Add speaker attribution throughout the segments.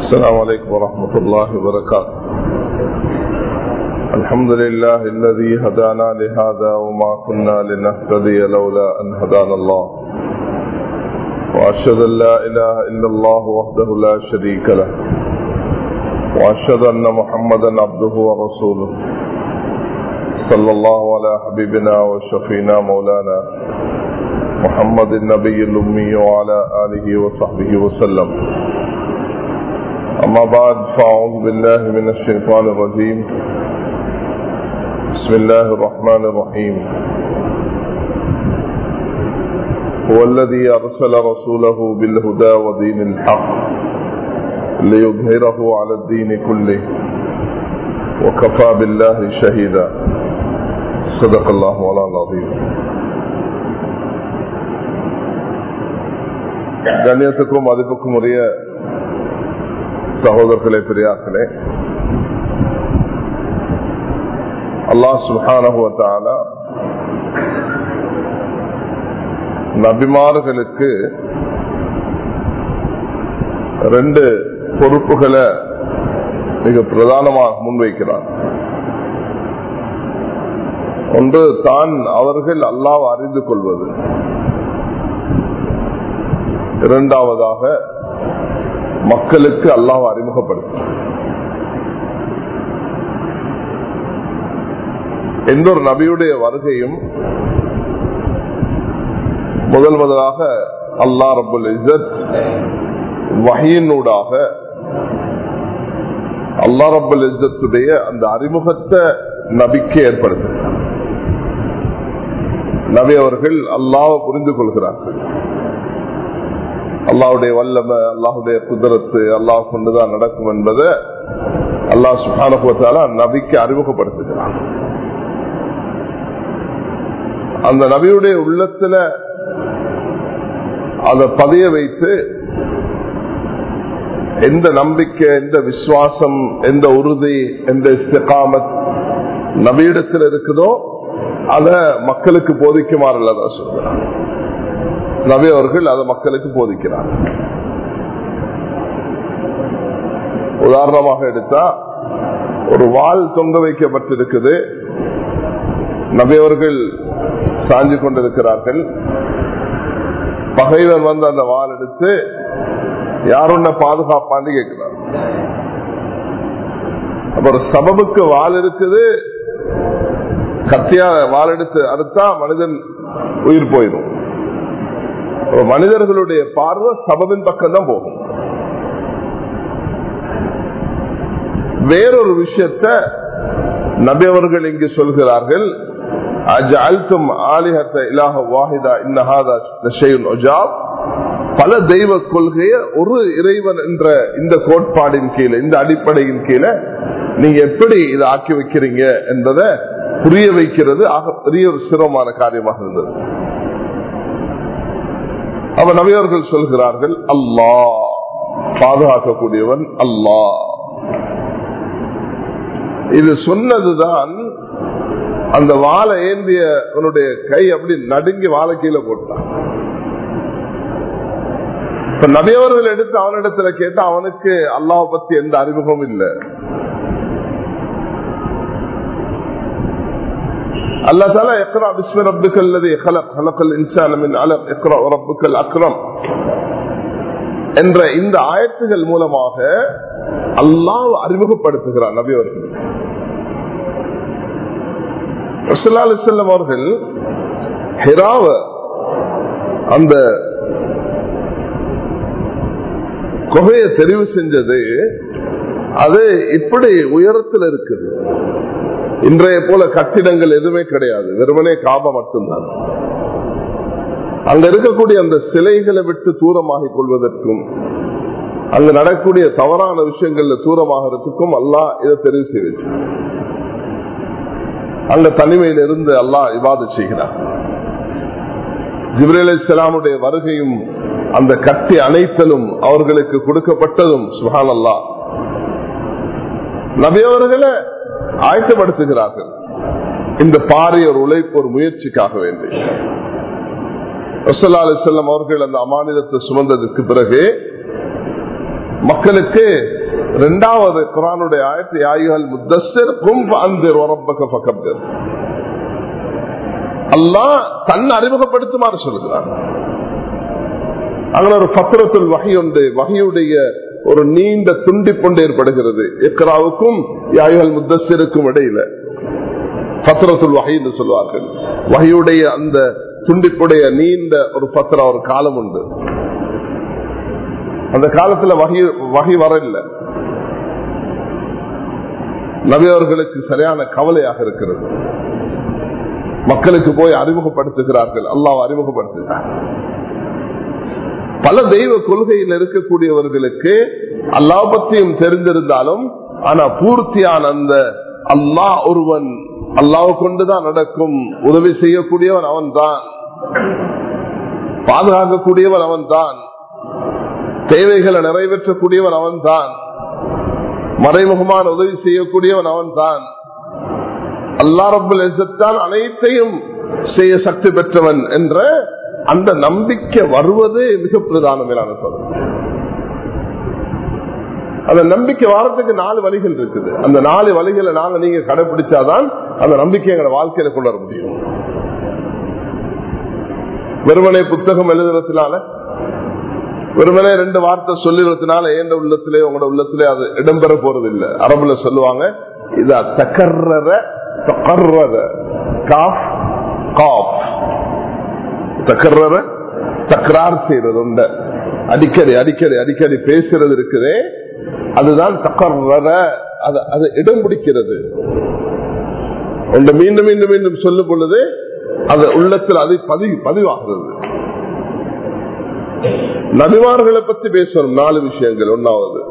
Speaker 1: السلام عليكم ورحمة الله وبركاته الحمد لله الذي هدانا لهذا وما كنا لنهتدي لولا أن هدانا الله وأشهد أن لا إله إلا الله وحده لا شريك له وأشهد أن محمدا عبده ورسوله صلى الله على حبيبنا وشفينا مولانا محمد النبي الأمي وعلى آله وصحبه وسلم أما بعد فأعوذ بالله من الشيطان الرجيم بسم الله الرحمن الرحيم هو الذي أرسل رسوله بالهدى ودين الحق ليظهره على الدين كله وكفى بالله شهيدا صدق الله مولانا العظيم கண்ணியத்துக்கும் மதிப்புக்கும் உரிய சகோதரர்களே பெரியார்களே அல்லாஹ் சுல்ஹானகுவத்தால நபிமார்களுக்கு ரெண்டு பொறுப்புகளை மிக பிரதானமாக முன்வைக்கிறார் ஒன்று தான் அவர்கள் அல்லாஹ் அறிந்து கொள்வது இரண்டாவதாக மக்களுக்கு அல்லாஹ் அறிமுகப்படுத்தும் எந்த ஒரு நபியுடைய வருகையும் முதல் முதலாக அல்லா ரபுல் இசத் வகையினூடாக அல்லா ரபுல் இசத்துடைய அந்த அறிமுகத்தை நபிக்கு ஏற்படுத்துகிறார் நபி அவர்கள் அல்லாவை புரிந்து கொள்கிறார்கள் அல்லாவுடைய வல்லம அல்லாஹுடைய குதிரத்து அல்லாஹ் கொண்டுதான் நடக்கும் என்பதை அல்லாஹ் சுகானுபவத்தால நபிக்கு அறிமுகப்படுத்துகிறான் அந்த நபியுடைய உள்ளத்துல அதை பதிய வைத்து எந்த நம்பிக்கை எந்த விசுவாசம் எந்த உறுதி எந்த இஸ்திகாமத் நபியிடத்தில் இருக்குதோ அத மக்களுக்கு போதிக்குமாறு சொல்றாங்க நபி அவர்கள் அதை மக்களுக்கு போதிக்கிறார் உதாரணமாக எடுத்தா ஒரு வால் தொங்க வைக்கப்பட்டிருக்குது நபி அவர்கள் சாஞ்சு கொண்டிருக்கிறார்கள் பகைவன் வந்து அந்த வால் எடுத்து யாருன்ன பாதுகாப்பான்னு கேட்கிறார் அப்புறம் சபபுக்கு வால் இருக்குது கத்தியா வால் எடுத்து அடுத்தா மனிதன் உயிர் போயிடும் மனிதர்களுடைய பார்வை சபபின் பக்கம் தான் போகும் வேறொரு விஷயத்த நபி அவர்கள் இங்கு சொல்கிறார்கள் பல தெய்வ கொள்கைய ஒரு இறைவன் என்ற இந்த கோட்பாடின் கீழே இந்த அடிப்படையின் கீழே நீங்க எப்படி இதை ஆக்கி வைக்கிறீங்க என்பதை புரிய வைக்கிறது ஆக பெரிய ஒரு சிரமமான காரியமாக இருந்தது அவ நபியவர்கள் சொல்கிறார்கள் அல்லா பாதுகாக்கக்கூடியவன் அல்லா இது சொன்னதுதான் அந்த வாழை ஏந்திய உன்னுடைய கை அப்படி நடுங்கி வாழை கீழே போட்டான் இப்ப நபியவர்கள் எடுத்து அவனிடத்துல கேட்டா அவனுக்கு அல்லாஹ் பத்தி எந்த அறிமுகம் இல்லை அல்லா தாலா எக்ரா பிஸ்மி ரப்புக்கு அல்லது ஹலக்கல் இன்சானமின் அலம் எக்ரா ரப்புக்கல் அக்ரம் என்ற இந்த ஆயத்துகள் மூலமாக அல்லாஹ் அறிமுகப்படுத்துகிறார் நபி அவர்கள் செல்லம் அவர்கள் ஹெராவ அந்த கொகையை தெரிவு செஞ்சது அது இப்படி உயரத்தில் இருக்குது இன்றைய போல கட்டிடங்கள் எதுவுமே கிடையாது வெறுமனே காபம் மட்டும்தான் அங்க இருக்கக்கூடிய அந்த சிலைகளை விட்டு தூரமாகிக் கொள்வதற்கும் அங்க நடக்கக்கூடிய தவறான விஷயங்கள்ல தூரமாகிறதுக்கும் அல்லா இதை தெரிவு செய்து அங்க தனிமையில் இருந்து அல்லா இவாது செய்கிறார் ஜிப்ரேல் இஸ்லாமுடைய வருகையும் அந்த கட்டி அணைத்தலும் அவர்களுக்கு கொடுக்கப்பட்டதும் சுஹான் அல்லா நபியவர்களை ஆயத்தப்படுத்துகிறார்கள் இந்த பாரிய ஒரு உழைப்பு ஒரு முயற்சிக்காக வேண்டி ரசல்லா அலி செல்லம் அவர்கள் அந்த அமானிதத்தை சுமந்ததுக்கு பிறகு மக்களுக்கு இரண்டாவது குரானுடைய ஆயத்தை ஆயுகள் முத்தஸ்டர் கும்ப அந்தர் உரப்பக்க பக்கத்தர் அல்லாஹ் தன்னை அறிமுகப்படுத்துமாறு சொல்லுகிறார் அங்கே ஒரு பத்திரத்தில் வகை உண்டு வகையுடைய ஒரு நீண்ட துண்டிப்பொண்டு ஏற்படுகிறது இக்ராவுக்கும் யாயுகள் முத்தஸ்டருக்கும் இடையில பத்திரத்துல் வகை என்று சொல்வார்கள் வகையுடைய அந்த துண்டிப்புடைய நீண்ட ஒரு பத்திர ஒரு காலம் உண்டு அந்த காலத்துல வகை வகை வரல நபியவர்களுக்கு சரியான கவலையாக இருக்கிறது மக்களுக்கு போய் அறிமுகப்படுத்துகிறார்கள் அல்லாஹ் அறிமுகப்படுத்துகிறார் பல தெய்வ கொள்கையில் இருக்கக்கூடியவர்களுக்கு அல்லாஹ் பத்தியும் தெரிந்திருந்தாலும் ஆனா பூர்த்தியான அந்த அல்லாஹ் ஒருவன் அல்லாஹ் கொண்டுதான் நடக்கும் உதவி செய்யக்கூடியவன் அவன் தான் பாதுகாக்கக்கூடியவன் அவன் தான் தேவைகளை நிறைவேற்றக்கூடியவன் அவன் தான் மறைமுகமான உதவி செய்யக்கூடியவன் அவன் தான் அல்லா ரபுல் தான் அனைத்தையும் செய்ய சக்தி பெற்றவன் என்ற அந்த நம்பிக்கை வருவது மிக பிரதானமான சொல் அந்த நம்பிக்கை வாரத்துக்கு நாலு வழிகள் இருக்குது அந்த நாலு வழிகளை நாங்க நீங்க கடைபிடிச்சாதான் அந்த நம்பிக்கை எங்களை வாழ்க்கையில கொண்டு வர முடியும் வெறுமனை புத்தகம் எழுதுறதுனால வெறுமனே ரெண்டு வார்த்தை சொல்லிடுறதுனால எந்த உள்ளத்திலே உங்களோட உள்ளத்திலே அது இடம்பெற போறது இல்ல அரபுல சொல்லுவாங்க இத தக்கர்ற தக்கர்ற காஃப் காஃப் தக்கர்ற தக்கரார் செய்யறது உண்ட அடிக்கடி அடிக்கடி அடிக்கடி பேசுறது இருக்குதே அதுதான் தக்கர்ற அது இடம் பிடிக்கிறது ஒன்று மீண்டும் மீண்டும் மீண்டும் சொல்லும் பொழுது அது உள்ளத்தில் அது பதிவு பதிவாகிறது நபிமார்களை பத்தி பேசணும் நாலு விஷயங்கள் ஒன்னாவது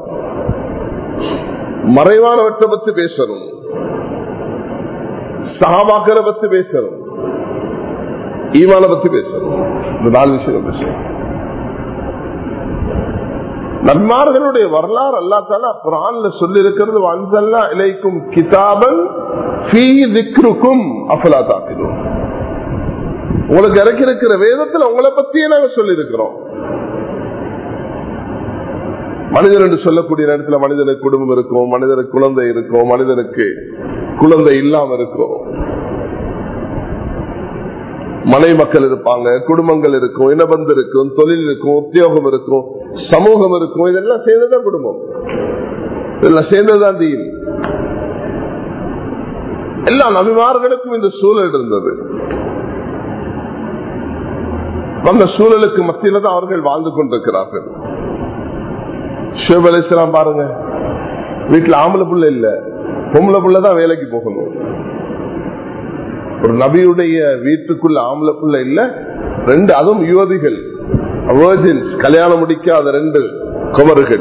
Speaker 1: மறைவானவற்றை பத்தி பேசணும் சகாபாக்களை பத்தி பேசணும் ஈமான பத்தி பேசணும் இந்த நாலு விஷயம் பேசணும் நன்மார்களுடைய வரலாறு அல்லா தாலா குரான்ல சொல்லி இருக்கிறது வன்சல்லா இலைக்கும் கிதாபன் அஃபலா தாக்கிடும் உங்களுக்கு இறக்கி இருக்கிற வேதத்தில் உங்களை பத்தியே நாங்க சொல்லி இருக்கிறோம் மனிதன் என்று சொல்லக்கூடிய நேரத்தில் மனிதனுக்கு குடும்பம் இருக்கும் மனிதனுக்கு குழந்தை இருக்கும் மனிதனுக்கு குழந்தை இல்லாம இருக்கும் மனை மக்கள் இருப்பாங்க குடும்பங்கள் இருக்கும் இனபந்து இருக்கும் தொழில் இருக்கும் உத்தியோகம் இருக்கும் சமூகம் இருக்கும் இதெல்லாம் சேர்ந்ததான் குடும்பம் இதெல்லாம் சேர்ந்ததான் தீன் எல்லா நபிமார்களுக்கும் இந்த சூழல் இருந்தது அந்த சூழலுக்கு மத்தியில தான் அவர்கள் வாழ்ந்து கொண்டிருக்கிறார்கள் ஷேப் அலிஸ்லாம் பாருங்க வீட்டுல ஆம்பளை புள்ள இல்ல பொம்பளை புள்ளதான் வேலைக்கு போகணும் ஒரு நபியுடைய வீட்டுக்குள்ள ஆம்பளை புள்ள இல்ல ரெண்டு அதுவும் யுவதிகள் கல்யாணம் முடிக்காத ரெண்டு குமர்கள்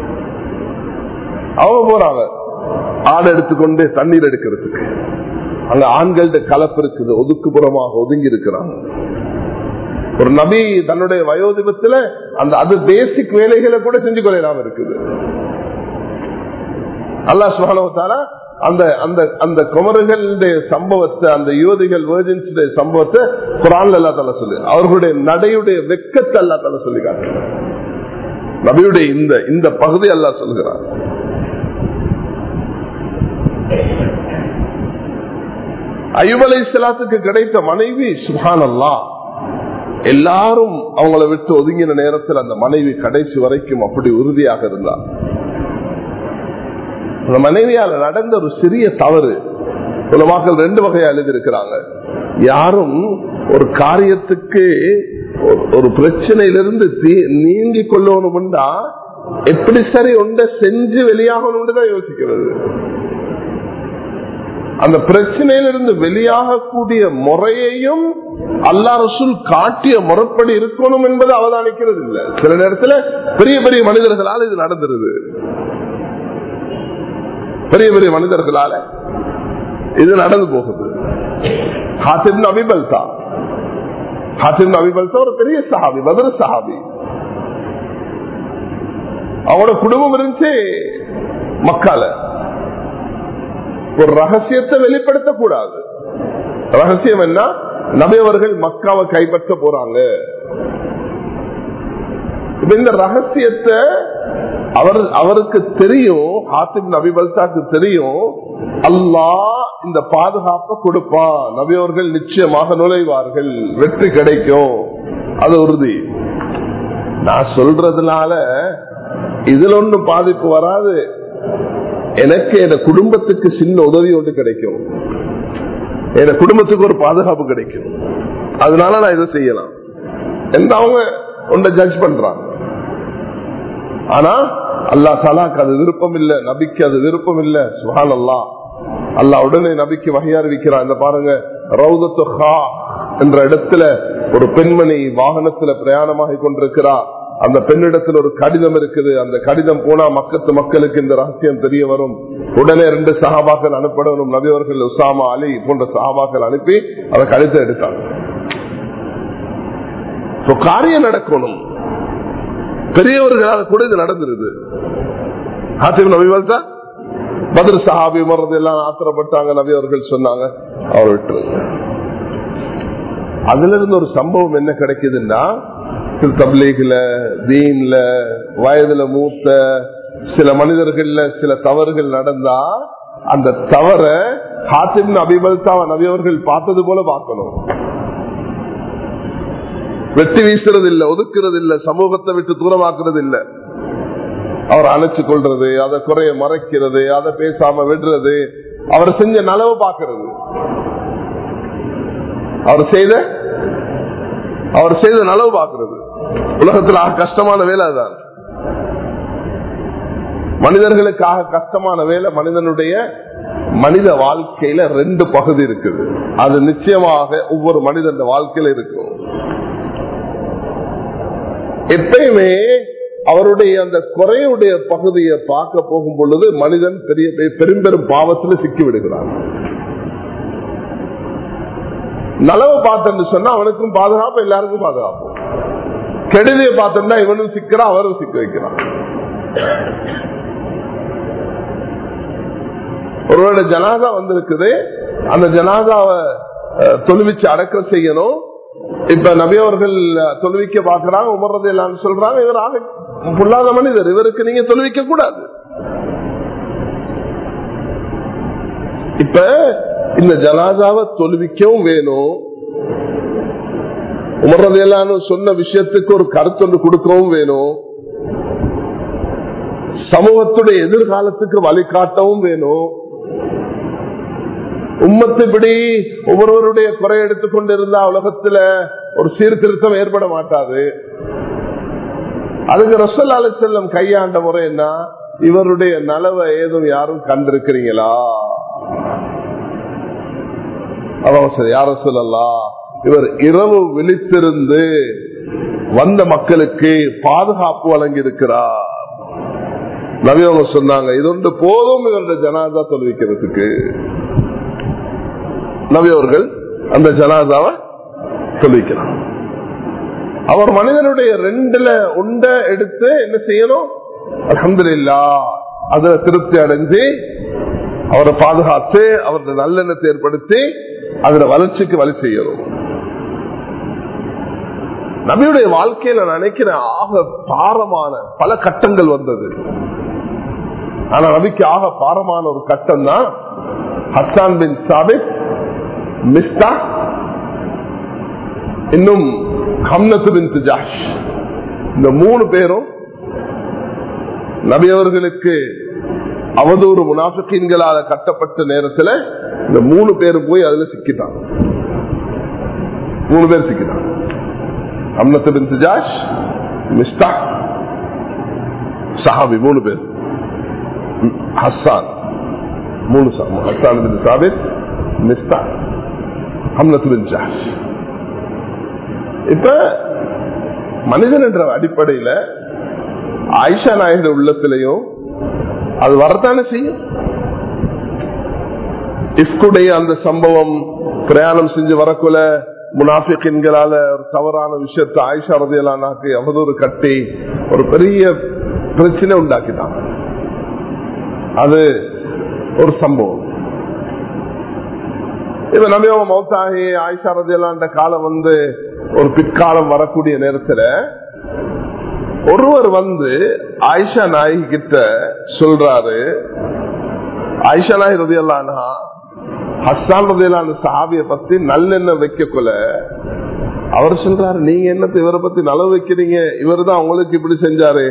Speaker 1: அவங்க போறாங்க ஆடை எடுத்துக்கொண்டு தண்ணீர் எடுக்கிறதுக்கு அங்க ஆண்கள்ட கலப்பு இருக்குது ஒதுக்குப்புறமாக ஒதுங்கி இருக்கிறாங்க ஒரு நபி தன்னுடைய வயோதிபத்துல அந்த அது பேசிக் வேலைகளை கூட செஞ்சு கொள்ளலாம் இருக்குது அல்லா சுகானவத்தாரா அந்த அந்த அந்த குமர்களுடைய சம்பவத்தை அந்த யுவதிகள் வேர்ஜன்ஸ் சம்பவத்தை குரான் அல்லா தலா சொல்லு அவர்களுடைய நடையுடைய வெக்கத்தை அல்லா தலா சொல்லி காட்டுறார் நபியுடைய இந்த இந்த பகுதி அல்லா சொல்கிறார் அயுப் அலை இஸ்லாத்துக்கு கிடைத்த மனைவி சுஹான் அல்லா எல்லாரும் அவங்கள விட்டு ஒதுங்கின நேரத்தில் அந்த மனைவி கடைசி வரைக்கும் அப்படி உறுதியாக இருந்தார் அந்த மனைவியால் நடந்த ஒரு சிறிய தவறு உலமாக்கள் ரெண்டு வகையா எழுதியிருக்கிறாங்க யாரும் ஒரு காரியத்துக்கு ஒரு பிரச்சனையிலிருந்து நீங்கி கொள்ளணும்டா எப்படி சரி ஒன்றை செஞ்சு வெளியாகணும் தான் யோசிக்கிறது அந்த பிரச்சனையிலிருந்து வெளியாகக்கூடிய முறையையும் அல்லா ரசூல் காட்டிய முறைப்படி இருக்கணும் என்பது அவதானிக்கிறது இல்லை சில நேரத்தில் பெரிய பெரிய மனிதர்களால் இது நடந்துருது பெரிய பெரிய மனிதர்களால இது நடந்து போகுது ஹாசிப் அபிபல்தா ஹாசிப் அபிபல்தா ஒரு பெரிய சஹாபி பதில் சஹாபி அவனோட குடும்பம் இருந்துச்சு மக்கால ஒரு ரகசியத்தை வெளிப்படுத்த கூடாது ரகசியம் என்ன நபியவர்கள் மக்காவை கைப்பற்ற போறாங்க இந்த ரகசியத்தை அவர் அவருக்கு தெரியும் ஹாத்திப் நபி பல்தாக்கு தெரியும் அல்லாஹ் இந்த பாதுகாப்பை கொடுப்பான் நபி அவர்கள் நிச்சயமாக நுழைவார்கள் வெற்றி கிடைக்கும் அது உறுதி நான் சொல்றதுனால இதுல ஒன்றும் பாதிப்பு வராது எனக்கு என் குடும்பத்துக்கு சின்ன உதவி ஒன்று கிடைக்கும் என் குடும்பத்துக்கு ஒரு பாதுகாப்பு கிடைக்கும் அதனால நான் இதை செய்யலாம் என்று அவங்க ஒன்றை ஜட்ஜ் பண்றாங்க ஆனா அல்லா தலாக்கு அது விருப்பம் இல்ல நபிக்கு அது விருப்பம் இல்ல சுஹான் அல்லா அல்லா உடனே நபிக்கு வகையா அறிவிக்கிறான் இந்த பாருங்க ரவுதத்து ஹா என்ற இடத்துல ஒரு பெண்மணி வாகனத்துல பிரயாணமாக கொண்டிருக்கிறார் அந்த பெண்ணிடத்தில் ஒரு கடிதம் இருக்குது அந்த கடிதம் போனா மக்கத்து மக்களுக்கு இந்த ரகசியம் தெரிய வரும் உடனே ரெண்டு சகாபாக்கள் அனுப்படணும் நபியவர்கள் உசாமா அலி போன்ற சகாபாக்கள் அனுப்பி அந்த கடிதம் எடுத்தாங்க காரியம் நடக்கணும் பெரியவர்களால் கூட இது நடந்துருது ஹாத்திம் நபிவால் தான் பதில் சஹாபி மறது எல்லாம் ஆத்திரப்பட்டாங்க நபி அவர்கள் சொன்னாங்க அவர் விட்டுருங்க அதுல இருந்து ஒரு சம்பவம் என்ன கிடைக்குதுன்னா தப்லீக்ல தீன்ல வயதுல மூத்த சில மனிதர்கள்ல சில தவறுகள் நடந்தா அந்த தவற ஹாத்திம் அபிபல்தாவ நபியவர்கள் பார்த்தது போல பார்க்கணும் வெட்டி வீசுறது இல்ல ஒதுக்குறது இல்ல சமூகத்தை விட்டு தூரமாக்குறது இல்ல அவர் அணைச்சு கொள்றது அதை குறைய மறைக்கிறது அதை பேசாம விடுறது அவர் செஞ்ச நலவு பார்க்கறது அவர் செய்த அவர் செய்த நலவு பார்க்கறது உலகத்தில் ஆக கஷ்டமான வேலை அதான் மனிதர்களுக்காக கஷ்டமான வேலை மனிதனுடைய மனித வாழ்க்கையில ரெண்டு பகுதி இருக்குது அது நிச்சயமாக ஒவ்வொரு மனிதன் வாழ்க்கையில இருக்கும் எப்பயுமே அவருடைய அந்த குறையுடைய பகுதியை பார்க்க போகும் பொழுது மனிதன் பெரிய பெரும்பெரும் பாவத்தில் சிக்கி விடுகிறான் நலவை பார்த்தன்னு சொன்னா அவனுக்கும் பாதுகாப்பு எல்லாருக்கும் பாதுகாப்பு கெடுதியை பார்த்தோம்னா இவனும் சிக்கிறான் அவரும் சிக்க வைக்கிறான் ஒருவரோட ஜனாதா வந்திருக்குது அந்த ஜனாதாவை தொழுவிச்சு அடக்கம் செய்யணும் இப்ப நபியவர்கள் தொழுவிக்க பாக்குறாங்க உமர்றது எல்லாம் சொல்றாங்க இவர் ஆக பொல்லாத மனிதர் இவருக்கு நீங்க தொழுவிக்க கூடாது இப்ப இந்த ஜனாதாவை தொழுவிக்கவும் வேணும் உமர்றது எல்லாம் சொன்ன விஷயத்துக்கு ஒரு கருத்தொன்று கொடுக்கவும் வேணும் சமூகத்துடைய எதிர்காலத்துக்கு வழிகாட்டவும் வேணும் உம்மத்துப்படி ஒவ்வொருவருடைய குறை எடுத்துக்கொண்டிருந்தா உலகத்துல ஒரு சீர்திருத்தம் ஏற்பட மாட்டாது அதுக்கு ரசல் அலி செல்லம் கையாண்ட முறை என்ன இவருடைய நலவை ஏதும் யாரும் கண்டிருக்கிறீங்களா அதான் சரி யார சொல்லலாம் இவர் இரவு விழித்திருந்து வந்த மக்களுக்கு பாதுகாப்பு வழங்கி இருக்கிறார் நவியவங்க சொன்னாங்க இது ஒன்று போதும் இவருடைய ஜனாதா தொழுவிக்கிறதுக்கு நபி அவர்கள் அந்த ஜனாதாவை சொல்லிக்கிறார் அவர் மனிதனுடைய ரெண்டுல உண்ட எடுத்து என்ன செய்யணும் அலமது இல்லா அதுல திருப்தி அடைஞ்சு அவரை பாதுகாத்து அவருடைய நல்லெண்ணத்தை ஏற்படுத்தி அதுல வளர்ச்சிக்கு வழி செய்யணும் நபியுடைய வாழ்க்கையில நினைக்கிறேன் ஆக பாரமான பல கட்டங்கள் வந்தது ஆனா நபிக்கு ஆக பாரமான ஒரு கட்டம் தான் ஹசான் பின் சாபித் மிஸ்டா இன்னும் ஹம்னத்து பின் ஜாஷ் இந்த மூணு பேரும் நபியவர்களுக்கு அவதூறு முனாஃபிகீன்களால கட்டப்பட்ட நேரத்தில் இந்த மூணு பேரும் போய் அதுல சிக்கிட்டாங்க மூணு பேர் சிக்கிட்டாங்க ஹம்னத்து பின் ஜாஷ் மிஸ்டா சஹாபி மூணு பேர் ஹஸ்ஸான் மூணு ஹஸ்ஸான் பின் சாபித் மிஸ்டா ஹம்னத்து பின் ஜாஷ் இப்ப மனிதன் என்ற அடிப்படையில ஆயிஷா நாயகர் உள்ளத்திலையும் அது வரத்தானே செய்யும் இஸ்குடைய அந்த சம்பவம் பிரயாணம் செஞ்சு வரக்குள்ள முனாஃபிக்கின்களால ஒரு தவறான விஷயத்தை ஆயிஷா ரதியலானாக்கு அவதூறு கட்டி ஒரு பெரிய பிரச்சனை உண்டாக்கிட்டாங்க அது ஒரு சம்பவம் இப்ப நபியோக மௌத்தாகி ஆயிஷா ரதியலாண்ட காலம் வந்து ஒரு பிற்காலம் வரக்கூடிய நேரத்துல ஒருவர் வந்து ஆயிஷா நாயகி கிட்ட சொல்றாரு ஆயிஷா நாயகி ரதியல்லானா ஹஸ்தான் ரதியலான சாபிய பத்தி நல்லெண்ணெய் வைக்கக்குள்ள அவர் சொல்றாரு நீங்க என்னத்தை இவரை பத்தி நலவு வைக்கிறீங்க இவர் தான் உங்களுக்கு இப்படி செஞ்சாரு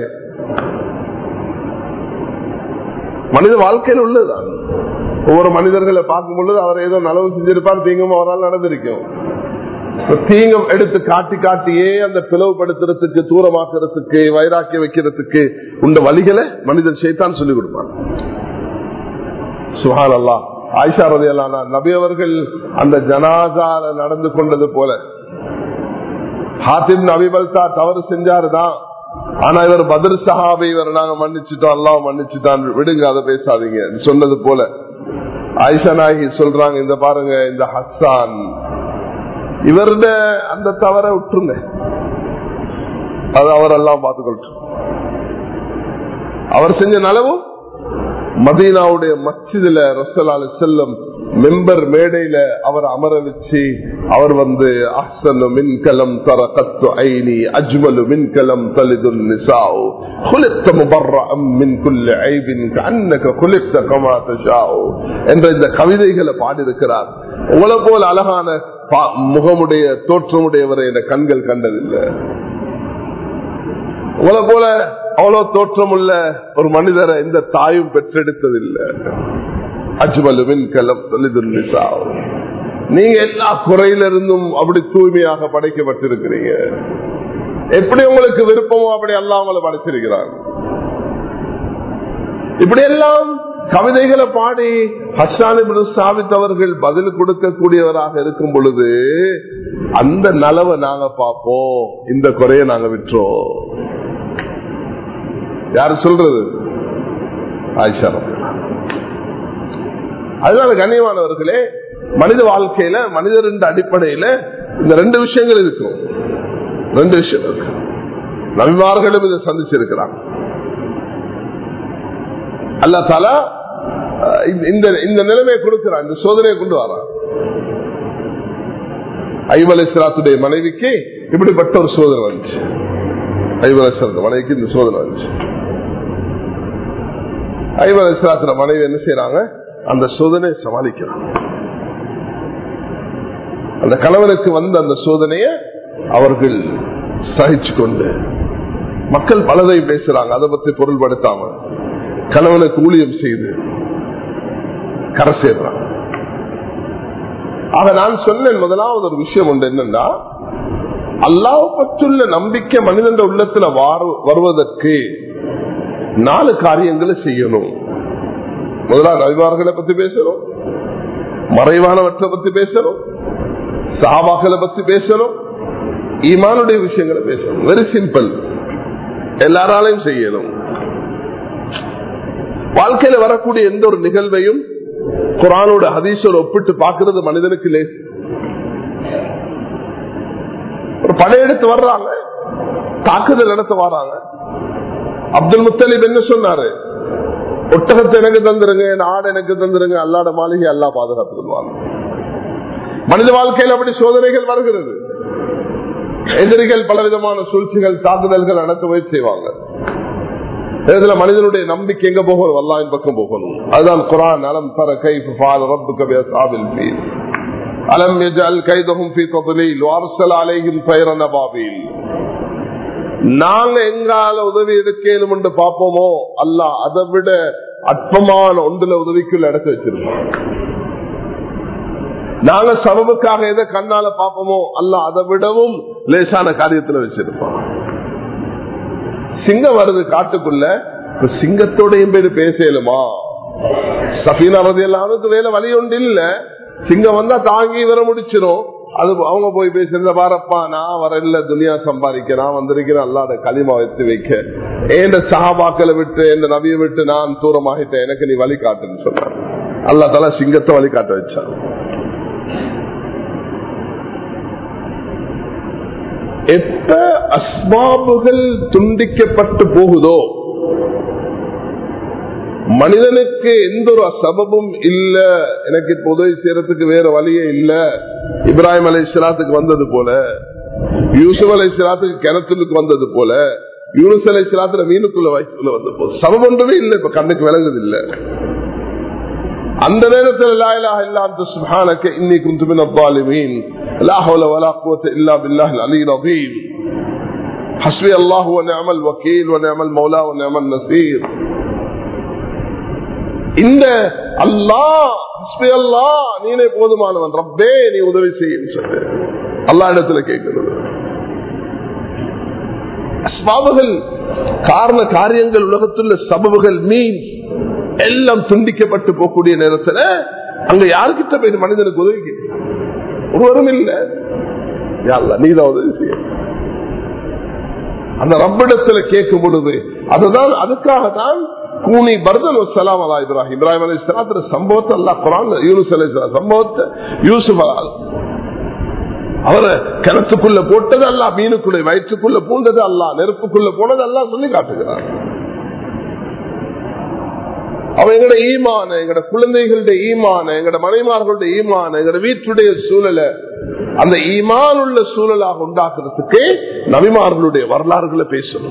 Speaker 1: மனித வாழ்க்கையில் உள்ளதுதான் ஒவ்வொரு மனிதர்களை பார்க்கும் பொழுது அவர் ஏதோ நலவு செஞ்சிருப்பார் தீங்கும் அவரால் நடந்திருக்கும் தீங்கம் எடுத்து காட்டி காட்டியே அந்த பிளவுபடுத்துறதுக்கு தூரமாக்குறதுக்கு வைராக்கிய வைக்கிறதுக்கு உண்ட வழிகளை மனிதன் செய்தான் சொல்லிக் கொடுப்பான் சுஹான் அல்லா ஆயிஷா ரதியல்லானா நபி அவர்கள் அந்த ஜனாதால நடந்து கொண்டது போல ஹாத்திம் நபிபல்தா தவறு செஞ்சாருதான் ஆனா இவர் பதில் சஹாபை இவர் நாங்க மன்னிச்சுட்டோம் எல்லாம் மன்னிச்சுட்டான் விடுங்க அதை பேசாதீங்க சொன்னது போல ஆயிஷா நாயகி சொல்றாங்க இந்த பாருங்க இந்த ஹஸ்ஸான் இவருட அந்த தவற விட்டுருங்க அது அவரெல்லாம் பார்த்துக்கொள்ளும் அவர் செஞ்ச நலவும் மதீனாவுடைய மச்சிதில ரசலாலு செல்லம் மெம்பர் மேடையில அவர் அமர வச்சு அவர் வந்து அஹ்சனு மின்கலம் தர கத்து ஐனி அஜ்மலு மின்கலம் தலிதுல் நிசாவு خلقت مبرأ من كل عيب كأنك خلقت كما تشاء என்ற இந்த கவிதைகளை பாடியிருக்கிறார் உங்களை போல அழகான முகமுடைய தோற்றமுடையவரை என்ற கண்கள் கண்டதில்லை உங்களை போல அவ்வளவு தோற்றம் உள்ள ஒரு மனிதரை இந்த தாயும் பெற்றெடுத்ததில்லை அஜ்மலுவின் கலம் தொழில்நுட்பா நீங்க எல்லா குறையிலிருந்தும் அப்படி தூய்மையாக படைக்கப்பட்டிருக்கிறீங்க எப்படி உங்களுக்கு விருப்பமோ அப்படி அல்லாமல படைச்சிருக்கிறாங்க இப்படி எல்லாம் கவிதைகளை பாடி ஹசானி சாபித் அவர்கள் பதில் கொடுக்கக்கூடியவராக இருக்கும் பொழுது அந்த நலவை நாங்க பார்ப்போம் இந்த குறைய நாங்க விட்டுறோம் யாரு சொல்றது ஆயிஷா அதனால கண்ணியமானவர்களே மனித வாழ்க்கையில மனிதர் அடிப்படையில இந்த ரெண்டு விஷயங்கள் இருக்கும் ரெண்டு விஷயம் இருக்கு நபிமார்களும் இதை சந்திச்சிருக்கிறாங்க அல்ல தலா இந்த இந்த நிலைமையை கொடுக்கிறான் இந்த சோதனையை கொண்டு வரான் ஐவலை சிராத்துடைய மனைவிக்கு இப்படிப்பட்ட ஒரு சோதனை வந்துச்சு ஐவலை சிறந்த மனைவிக்கு இந்த சோதனை வந்துச்சு ஐவலை சிராத்துல மனைவி என்ன செய்யறாங்க அந்த சோதனையை சமாளிக்கிறாங்க அந்த கணவனுக்கு வந்த அந்த சோதனையை அவர்கள் சகிச்சு கொண்டு மக்கள் பலதை பேசுறாங்க அதை பத்தி பொருள்படுத்தாம கணவனுக்கு ஊழியம் செய்து கரை சேர்றாங்க ஆக நான் சொன்னேன் முதலாவது ஒரு விஷயம் உண்டு என்னன்னா அல்லாஹ் பற்றுள்ள நம்பிக்கை மனிதன் உள்ளத்துல வருவதற்கு நாலு காரியங்களை செய்யணும் முதலாவது ரவிவார்களை பத்தி பேசணும் மறைவானவற்றை பத்தி பேசணும் சாபாக்களை பத்தி பேசணும் ஈமானுடைய விஷயங்களை பேசணும் வெரி சிம்பிள் எல்லாராலையும் செய்யணும் வாழ்க்கையில வரக்கூடிய எந்த ஒரு நிகழ்வையும் குரானோட ஹதீஸோட ஒப்பிட்டு பார்க்கறது மனிதனுக்கு லேசு ஒரு படையெடுத்து வர்றாங்க தாக்குதல் நடத்த வர்றாங்க அப்துல் முத்தலிப் என்ன சொன்னாரு ஒட்டகத்தை எனக்கு தந்துருங்க நாடு எனக்கு தந்துருங்க அல்லாட மாளிகை அல்லா பாதுகாத்துக்குவாங்க மனித வாழ்க்கையில் அப்படி சோதனைகள் வருகிறது எதிரிகள் பலவிதமான சூழ்ச்சிகள் தாக்குதல்கள் நடத்த முயற்சி செய்வாங்க இதுல மனிதனுடைய நம்பிக்கை எங்க போகணும் அல்லாவின் பக்கம் போகணும் அதுதான் குரான் அலம் தர கை ரப்பு கபியா சாபில் பீல் அலம் எஜால் கைதகும் பி ததுலில் வார்சல் அலையும் பயிரன பாபில் நாங்க எங்கால உதவி எடுக்கலும் என்று பார்ப்போமோ அல்ல அதை விட அற்பமான ஒன்றுல உதவிக்குள்ள இடத்த வச்சிருப்போம் நாங்க சபபுக்காக எதை கண்ணால பார்ப்போமோ அல்ல அதை விடவும் லேசான காரியத்துல வச்சிருப்போம் சிங்கம் வருது காட்டுக்குள்ள இப்ப சிங்கத்தோடையும் பேரு பேசலுமா சஃபீனா ரதி எல்லாத்துக்கு வேலை வழி ஒன்று இல்ல சிங்கம் வந்தா தாங்கி வர முடிச்சிடும் அது அவங்க போய் பேசுறத பாரப்பா நான் வர இல்ல துனியா சம்பாதிக்க நான் வந்திருக்கிறேன் அல்லாத களிமா வைத்து வைக்க ஏந்த சகாபாக்களை விட்டு எந்த நபியை விட்டு நான் தூரமாகிட்டேன் எனக்கு நீ வழி காட்டுன்னு சொன்னான் அல்லா தலா சிங்கத்தை வழி காட்ட வச்சான் எப்ப அஸ்பாபுகள் துண்டிக்கப்பட்டு போகுதோ மனிதனுக்கு எந்த ஒரு சபமும் இல்ல எனக்கு இப்ப உதவி செய்யறதுக்கு வேற வழியே இல்ல இப்ராஹிம் அலை சிலாத்துக்கு வந்தது போல யூசுப் அலை சிலாத்துக்கு கிணத்துக்கு வந்தது போல யூனிசலை சிலாத்துல மீனுக்குள்ள வயிற்றுக்குள்ள வந்த போது சமம் ஒன்றுமே இல்லை இப்ப கண்ணுக்கு விளங்குது இல்லை அந்த நேரத்தில் லா இலாஹ இல்லா அன்த சுப்ஹானக இன்னி குன்து மினல் ظالمين لا حول ولا قوه الا بالله العلي العظيم حسبي الله ونعم الوكيل ونعم المولى ونعم النصير இந்த அல்லாஹ் ஹஸ்பி அல்லாஹ் நீனே போதுமானவன் ரப்பே நீ உதவி செய்யும் சொல்லு அல்லா இடத்துல கேட்கிறது அஸ்பாபுகள் காரண காரியங்கள் உலகத்துள்ள சபபுகள் மீன் எல்லாம் துண்டிக்கப்பட்டு போகக்கூடிய நேரத்தில் அங்க யாருக்கிட்ட போய் மனிதனுக்கு உதவி கேட்க ஒருவரும் இல்ல நீதான் உதவி செய்ய அந்த ரப்பிடத்துல கேட்கும் பொழுது அதுதான் அதுக்காக தான் கூனி பர்தன் சலாம் அல்லா இப்ராஹிம் இப்ராஹிம் அலி இஸ்லாத்துல சம்பவத்தை அல்லா குரான் யூனுஸ் அலி சம்பவத்தை யூசுப் அவரை கிணத்துக்குள்ள போட்டது அல்ல மீனுக்குள்ள வயிற்றுக்குள்ள பூண்டது அல்ல நெருப்புக்குள்ள போனது அல்ல சொல்லி காட்டுகிறார் அவன் எங்கட ஈமான எங்கட குழந்தைகளுடைய ஈமான எங்கட மனைமார்களுடைய ஈமான எங்கட வீட்டுடைய சூழலை அந்த ஈமான் உள்ள சூழலாக உண்டாக்குறதுக்கு நபிமார்களுடைய வரலாறுகளை பேசணும்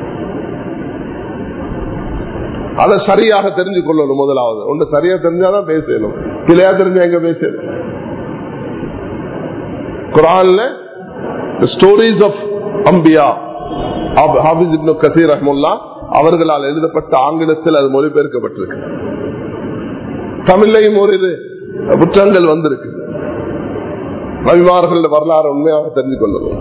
Speaker 1: அதை சரியாக தெரிஞ்சு கொள்ளணும் முதலாவது ஒன்று சரியா தெரிஞ்சாதான் பேசணும் பிள்ளையா தெரிஞ்சா எங்க பேசணும் குரான்ல ஸ்டோரிஸ் ஆஃப் அம்பியா ஹாபிஸ் இப்னு கசீர் ரஹமுல்லா அவர்களால் எழுதப்பட்ட ஆங்கிலத்தில் அது மொழிபெயர்க்கப்பட்டிருக்கு தமிழ்லையும் ஒரு இது புற்றங்கள் வந்திருக்கு ரவிமார்கள வரலாறு உண்மையாக தெரிஞ்சு கொள்ளணும்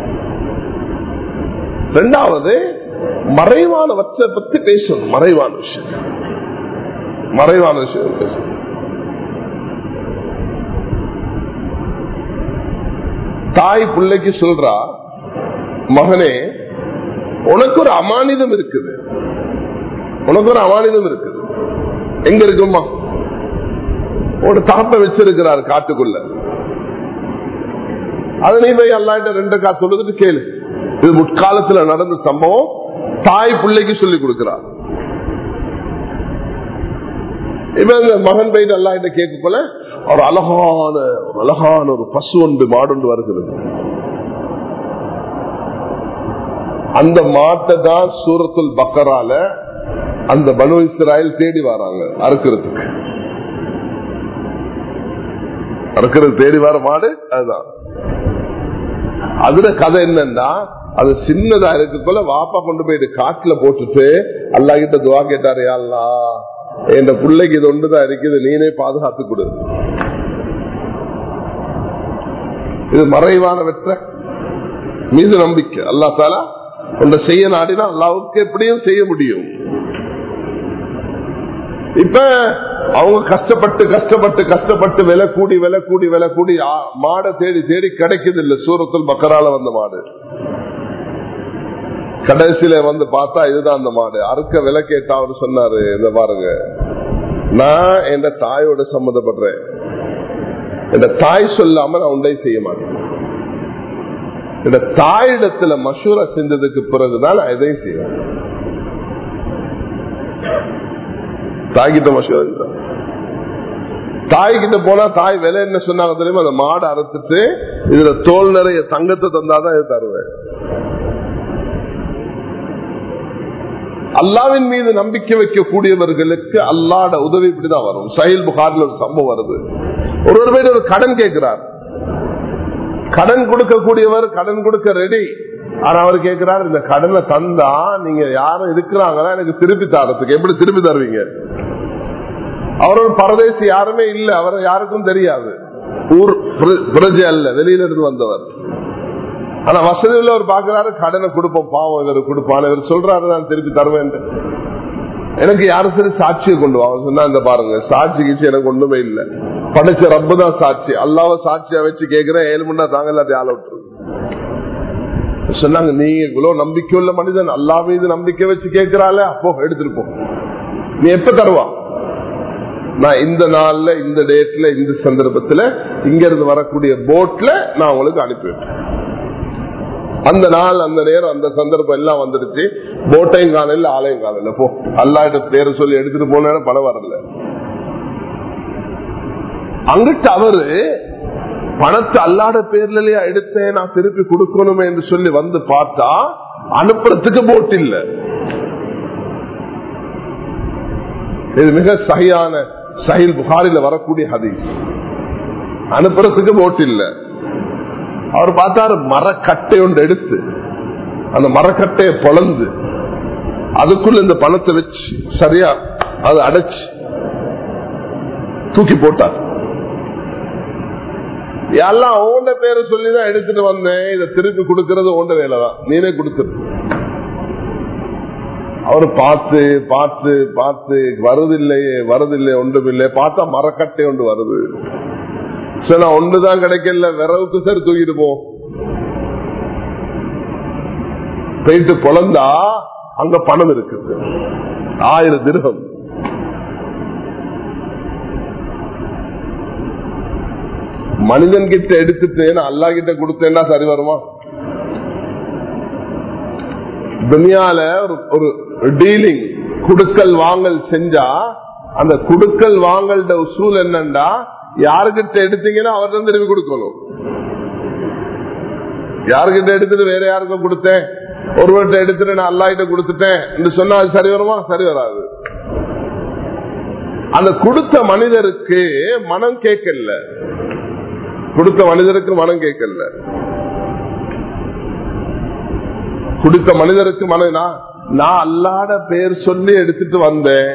Speaker 1: ரெண்டாவது மறைவானவற்றை பத்தி பேசணும் மறைவான விஷயம் மறைவான விஷயம் பேசணும் தாய் பிள்ளைக்கு சொல்றா மகனே உனக்கு ஒரு அமானிதம் இருக்குது உனக்கு ஒரு அமானிதம் இருக்குது எங்க இருக்குமா ஒரு தகப்ப வச்சிருக்கிறார் காட்டுக்குள்ள அது நீ போய் அல்லாட்ட ரெண்டு கா சொல்லுதுட்டு கேளு இது முற்காலத்துல நடந்த சம்பவம் தாய் பிள்ளைக்கு சொல்லி கொடுக்கிறார் இப்ப இந்த மகன் போயிட்டு அல்லாட்ட கேட்க போல ஒரு அழகான ஒரு அழகான ஒரு பசு ஒன்று மாடுண்டு வருகிறது அந்த மாட்டை தான் சூரத்துல் பக்கரால அந்த பனு இஸ்ராயல் தேடி வராங்க அறுக்கிறதுக்கு அறுக்கிறது தேடி வர மாடு அதுதான் அதுல கதை என்னன்னா அது சின்னதா இருக்கு போல வாப்பா கொண்டு போயிட்டு காட்டுல போட்டுட்டு அல்லா கிட்ட துவா கேட்டாரு அல்லா என் பிள்ளைக்கு இது ஒன்றுதான் இருக்குது நீனே பாதுகாத்து கொடு இது மறைவான வெற்ற மீது நம்பிக்கை அல்லா தாலா ஒன்றை செய்ய நாடினா அல்லாவுக்கு எப்படியும் செய்ய முடியும் இப்ப அவங்க கஷ்டப்பட்டு கஷ்டப்பட்டு கஷ்டப்பட்டு விலை கூடி விலை கூடி விலை கூடி மாடை தேடி தேடி கிடைக்குது இல்ல சூரத்தில் மக்கரால வந்த மாடு கடைசியில வந்து பார்த்தா இதுதான் அந்த மாடு அறுக்க விலை கேட்டா அவரு சொன்னாரு இந்த பாருங்க நான் என் தாயோட சம்மந்தப்படுறேன் என் தாய் சொல்லாம நான் உண்டை செய்ய மாட்டேன் இந்த தாயிடத்துல மசூரா செஞ்சதுக்கு பிறகுதான் நான் எதையும் செய்வேன் தாய்கிட்ட மசூரா தாய்கிட்ட போனா தாய் விலை என்ன சொன்னாங்க தெரியுமா அந்த மாடை அறுத்துட்டு இதுல தோல் நிறைய தங்கத்தை தந்தாதான் இது தருவேன் அல்லாவின் மீது நம்பிக்கை வைக்கக்கூடியவர்களுக்கு அல்லாட உதவி இப்படிதான் வரும் சயில் புகார்ல ஒரு சம்பவம் வருது ஒருவர் பேர் ஒரு கடன் கேட்கிறார் கடன் கொடுக்கக்கூடியவர் கடன் கொடுக்க ரெடி ஆனா அவர் கேட்கிறார் இந்த கடனை தந்தா நீங்க யாரும் இருக்கிறாங்களா எனக்கு திருப்பி தரத்துக்கு எப்படி திருப்பி தருவீங்க அவர் ஒரு பரதேசி யாருமே இல்ல அவரை யாருக்கும் தெரியாது ஊர் பிரஜை அல்ல வெளியில இருந்து வந்தவர் ஆனா வசதி உள்ளவர் பாக்குறாரு கடனை கொடுப்போம் பாவம் இவர் கொடுப்பான் இவர் சொல்றாரு நான் திருப்பி தருவேன் எனக்கு யாரும் சரி சாட்சியை கொண்டு வாங்க சொன்னா இந்த பாருங்க சாட்சி கீச்சு எனக்கு ஒண்ணுமே இல்ல படைச்ச ரப்பு தான் சாட்சி அல்லாவ சாட்சியா வச்சு கேக்குறேன் ஏழு மணி தாங்க எல்லாத்தையும் ஆள விட்டுரு சொன்னாங்க நீ இவ்வளவு நம்பிக்கை உள்ள மனிதன் அல்லா மீது நம்பிக்கை வச்சு கேட்கிறாள் அப்போ எடுத்துருப்போம் நீ எப்ப தருவா நான் இந்த நாள்ல இந்த டேட்ல இந்த சந்தர்ப்பத்துல இங்க இருந்து வரக்கூடிய போட்ல நான் உங்களுக்கு அனுப்பிவிட்டேன் அந்த நாள் அந்த நேரம் அந்த சந்தர்ப்பம் எல்லாம் வந்துருச்சு போட்டையும் காணல ஆலையும் காணல போ அல்லாட்ட பேரை சொல்லி எடுத்துட்டு போன பணம் வரல அங்கிட்டு அவரு பணத்தை அல்லாட பேர்லயா எடுத்தேன் நான் திருப்பி கொடுக்கணுமே என்று சொல்லி வந்து பார்த்தா அனுப்புறதுக்கு போட் இல்ல இது மிக சரியான சஹில் புகாரில வரக்கூடிய ஹதீஸ் அனுப்புறதுக்கு போட் இல்ல அவர் பார்த்தாரு மரக்கட்டை ஒன்று எடுத்து அந்த மரக்கட்டையை பொழந்து அதுக்குள்ள இந்த பணத்தை வச்சு சரியா அதை அடைச்சு தூக்கி போட்டார் எல்லாம் ஓண்ட பேரை சொல்லிதான் எடுத்துட்டு வந்தேன் இதை திருப்பி கொடுக்கறது ஓண்ட வேலைதான் நீனே கொடுத்துரு அவர் பார்த்து பார்த்து பார்த்து வருதில்லையே வருதில்லை ஒன்றுமில்லை பார்த்தா மரக்கட்டை ஒன்று வருது சரி நான் ஒன்றுதான் கிடைக்கல விரவுக்கு சார் தூக்கிட்டு போ போயிட்டு பொழந்தா அங்க பணம் இருக்குது ஆயிரம் திருகம் மனிதன் கிட்ட எடுத்துட்டு நான் அல்லா கிட்ட கொடுத்தேன்னா சரி வருமா துனியால ஒரு- ஒரு டீலிங் குடுக்கல் வாங்கல் செஞ்சா அந்த குடுக்கல் வாங்கல்ட உசூல் என்னண்டா யாருக்கிட்ட எடுத்தீங்கன்னா அவர்தான் திரும்பி கொடுக்கணும் யாருக்கிட்ட எடுத்துட்டு வேற யாருக்கும் கொடுத்தேன் ஒருவர்கிட்ட எடுத்துட்டு நான் அல்லா கிட்ட கொடுத்துட்டேன் என்று சொன்னா அது சரி வருமா சரி வராது அந்த கொடுத்த மனிதருக்கு மனம் கேட்கல கொடுத்த மனிதருக்கு மனம் கேட்கல கொடுத்த மனிதருக்கு மனம் நான் நான் அல்லாட பேர் சொல்லி எடுத்துட்டு வந்தேன்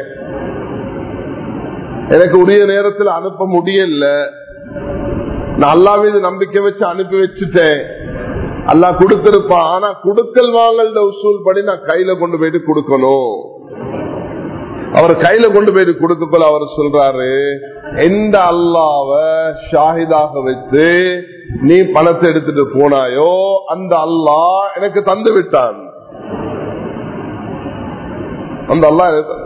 Speaker 1: எனக்கு உரிய நேரத்தில் அனுப்ப முடியல நான் அல்லா மீது நம்பிக்கை வச்சு அனுப்பி வச்சுட்டேன் அல்லா கொடுத்திருப்பான் ஆனா குடுக்கல் வாங்கல் உசூல் படி நான் கையில கொண்டு போயிட்டு கொடுக்கணும் அவர் கையில கொண்டு போயிட்டு கொடுக்கக்குள்ள அவர் சொல்றாரு எந்த அல்லாவ ஷாஹிதாக வைத்து நீ பணத்தை எடுத்துட்டு போனாயோ அந்த அல்லாஹ் எனக்கு தந்து விட்டான் அந்த அல்லாஹ் எனக்கு தந்து-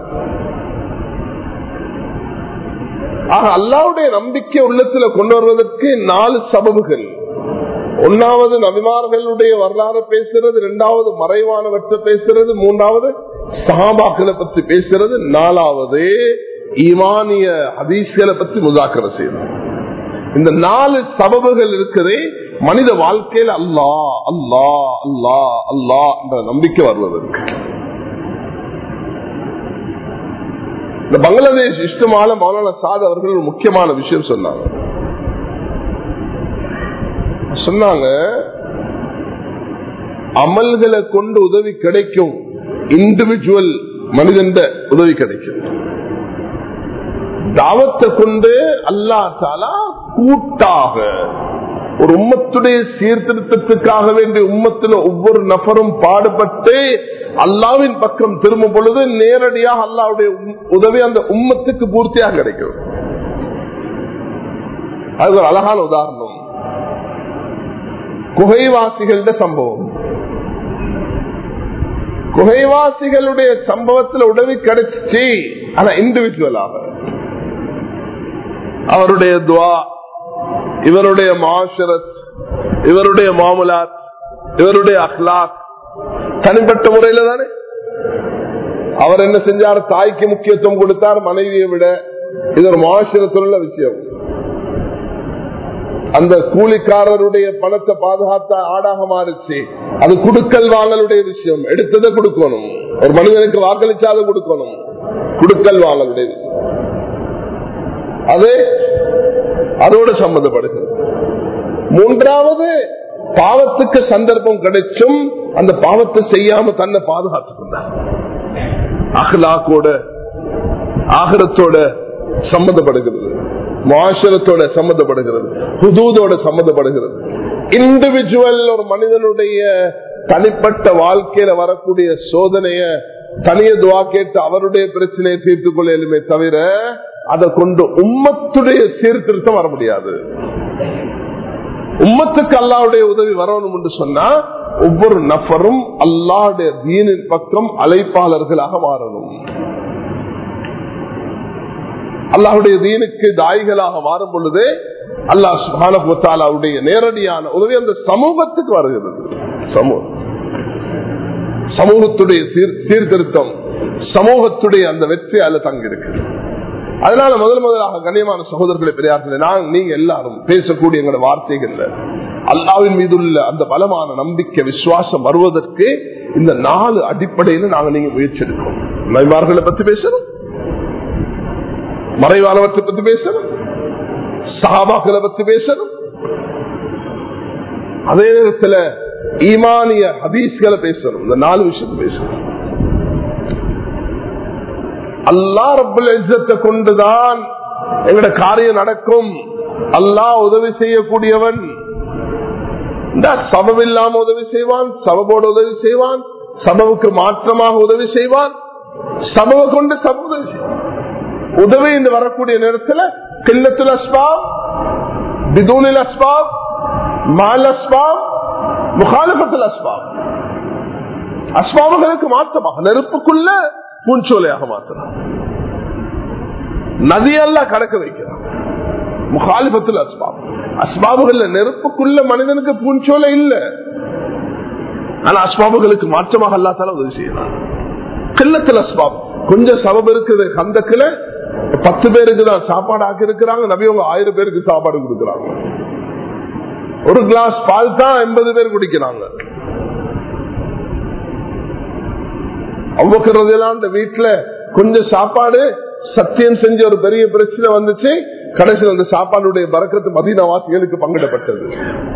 Speaker 1: ஆக அல்லாவுடைய நம்பிக்கை உள்ளத்துல கொண்டு வருவதற்கு நாலு சபபுகள் ஒன்னாவது நபிமார்களுடைய வரலாறு பேசுறது இரண்டாவது மறைவானவற்றை பேசுறது மூன்றாவது சஹாபாக்களை பத்தி பேசுறது நாலாவது ஈமானிய ஹதீஸ்களை பத்தி முதாக்கரை செய்யறது இந்த நாலு சபபுகள் இருக்குதே மனித வாழ்க்கையில அல்லா அல்லா அல்லா அல்லா என்ற நம்பிக்கை வருவதற்கு இந்த பங்களாதேஷ் இஷ்டமான மௌலானா சாத் அவர்கள் ஒரு முக்கியமான விஷயம் சொன்னாங்க சொன்னாங்க அமல்களை கொண்டு உதவி கிடைக்கும் இண்டிவிஜுவல் மனிதன் உதவி கிடைக்கும் தாவத்தை கொண்டு அல்லா தாலா கூட்டாக ஒரு உம்மத்துடைய சீர்திருத்தத்துக்காக வேண்டிய உம்மத்துல ஒவ்வொரு நபரும் பாடுபட்டு அல்லாவின் பக்கம் திரும்பும் பொழுது நேரடியாக அல்லாவுடைய உம்- உதவி அந்த உம்மத்துக்கு பூர்த்தியாக கிடைக்கும் அது ஒரு அழகான உதாரணம் குகைவாசிகள சம்பவம் குகைவாசிகளுடைய சம்பவத்தில் உதவி கிடைச்சிச்சு ஆனா இண்டிவிஜுவலாக அவருடைய துவா இவருடைய மாஷரத் இவருடைய மாமுலாத் இவருடைய அஹ்லாக் தனிப்பட்ட முறையில தானே அவர் என்ன செஞ்சார் தாய்க்கு முக்கியத்துவம் கொடுத்தார் மனைவியை விட இது ஒரு மாஷரத்தில் உள்ள விஷயம் அந்த கூலிக்காரருடைய பணத்தை பாதுகாத்த ஆடாக மாறிச்சு அது குடுக்கல் வாங்கலுடைய விஷயம் எடுத்ததை கொடுக்கணும் ஒரு மனிதனுக்கு வாக்களிச்சாத கொடுக்கணும் குடுக்கல் வாங்கலுடைய விஷயம் அது அதோடு சம்பந்தப்படுகிறது மூன்றாவது பாவத்துக்கு சந்தர்ப்பம் கிடைச்சும் அந்த பாவத்தை செய்யாம தன்னை பாதுகாத்துக் கொண்டார் அஹ்லாக்கோட ஆகரத்தோட சம்பந்தப்படுகிறது மாசரத்தோட சம்பந்தப்படுகிறது ஹுதூதோட சம்பந்தப்படுகிறது இண்டிவிஜுவல் ஒரு மனிதனுடைய தனிப்பட்ட வாழ்க்கையில வரக்கூடிய சோதனைய தனிய துவா கேட்டு அவருடைய பிரச்சனையை தீர்த்துக் கொள்ளுமே தவிர அதை கொண்டு உம்மத்துடைய சீர்திருத்தம் வர முடியாது உம்மத்துக்கு அல்லாவுடைய உதவி வரணும் என்று சொன்னா ஒவ்வொரு நபரும் அல்லாவுடைய தீனின் பக்கம் அழைப்பாளர்களாக மாறணும் அல்லாஹுடைய தீனுக்கு தாய்களாக மாறும் பொழுது அல்லாஹ் சுபானுடைய நேரடியான உதவி அந்த சமூகத்துக்கு வருகிறது சமூகம் சமூகத்துடைய சீர்- சீர்திருத்தம் சமூகத்துடைய அந்த வெற்றி அல்ல தங்கிருக்கு அதனால முதல் முதலாக கண்ணியமான சகோதரர்களை பெரியார்கள் நான் நீங்க எல்லாரும் பேசக்கூடிய எங்களோட வார்த்தைகள்ல அல்லாவின் மீது உள்ள அந்த பலமான நம்பிக்கை விசுவாசம் வருவதற்கு இந்த நாலு அடிப்படையில நாங்க நீங்க முயற்சி எடுக்கணும் நபிமார்களை பத்தி பேசணும் மறைவானவற்றை பத்தி பேசணும் சஹாபாக்களை பத்தி பேசணும் அதே நேரத்தில் ஈமானிய ஹதீஸ்களை பேசணும் இந்த நாலு விஷயத்தை பேசணும் அல்லா ரபுல் இஜத்தை கொண்டுதான் எங்கட காரியம் நடக்கும் அல்லாஹ் உதவி செய்யக்கூடியவன் சபம் இல்லாம உதவி செய்வான் சபபோடு உதவி செய்வான் சபவுக்கு மாற்றமாக உதவி செய்வான் சபவை கொண்டு சப உதவி செய்வான் உதவி என்று வரக்கூடிய நேரத்தில் கில்லத்தில் அஸ்பாப் பிதூனில் அஸ்பாப் மால் அஸ்பாப் முகாலபத்தில் அஸ்பாப் அஸ்பாபுகளுக்கு மாற்றமாக நெருப்புக்குள்ள பூஞ்சோலையாக மாற்றலாம் நதியெல்லாம் கடக்க வைக்கிறான் முகாலிபத்தில் அஸ்பாப் அஸ்பாபுகள்ல நெருப்புக்குள்ள மனிதனுக்கு பூஞ்சோலை இல்ல ஆனா அஸ்பாபுகளுக்கு மாற்றமாக அல்லாத்தால உதவி செய்யலாம் கில்லத்தில் அஸ்பாப் கொஞ்சம் சபம் இருக்குது கந்தக்குல பத்து பேருக்கு தான் சாப்பாடு ஆக்கி இருக்கிறாங்க நபியவங்க ஆயிரம் பேருக்கு சாப்பாடு கொடுக்கிறாங்க ஒரு கிளாஸ் பால் தான் எண்பது பேர் குடிக்கிறாங்க அவ்வக்கிறதெல்லாம் அந்த வீட்டுல கொஞ்சம் சாப்பாடு சத்தியம் செஞ்ச ஒரு பெரிய பிரச்சனை வந்துச்சு கடைசியில் அந்த சாப்பாடுடைய பறக்கத்து மதீனா வாசிகளுக்கு பங்கிடப்பட்டது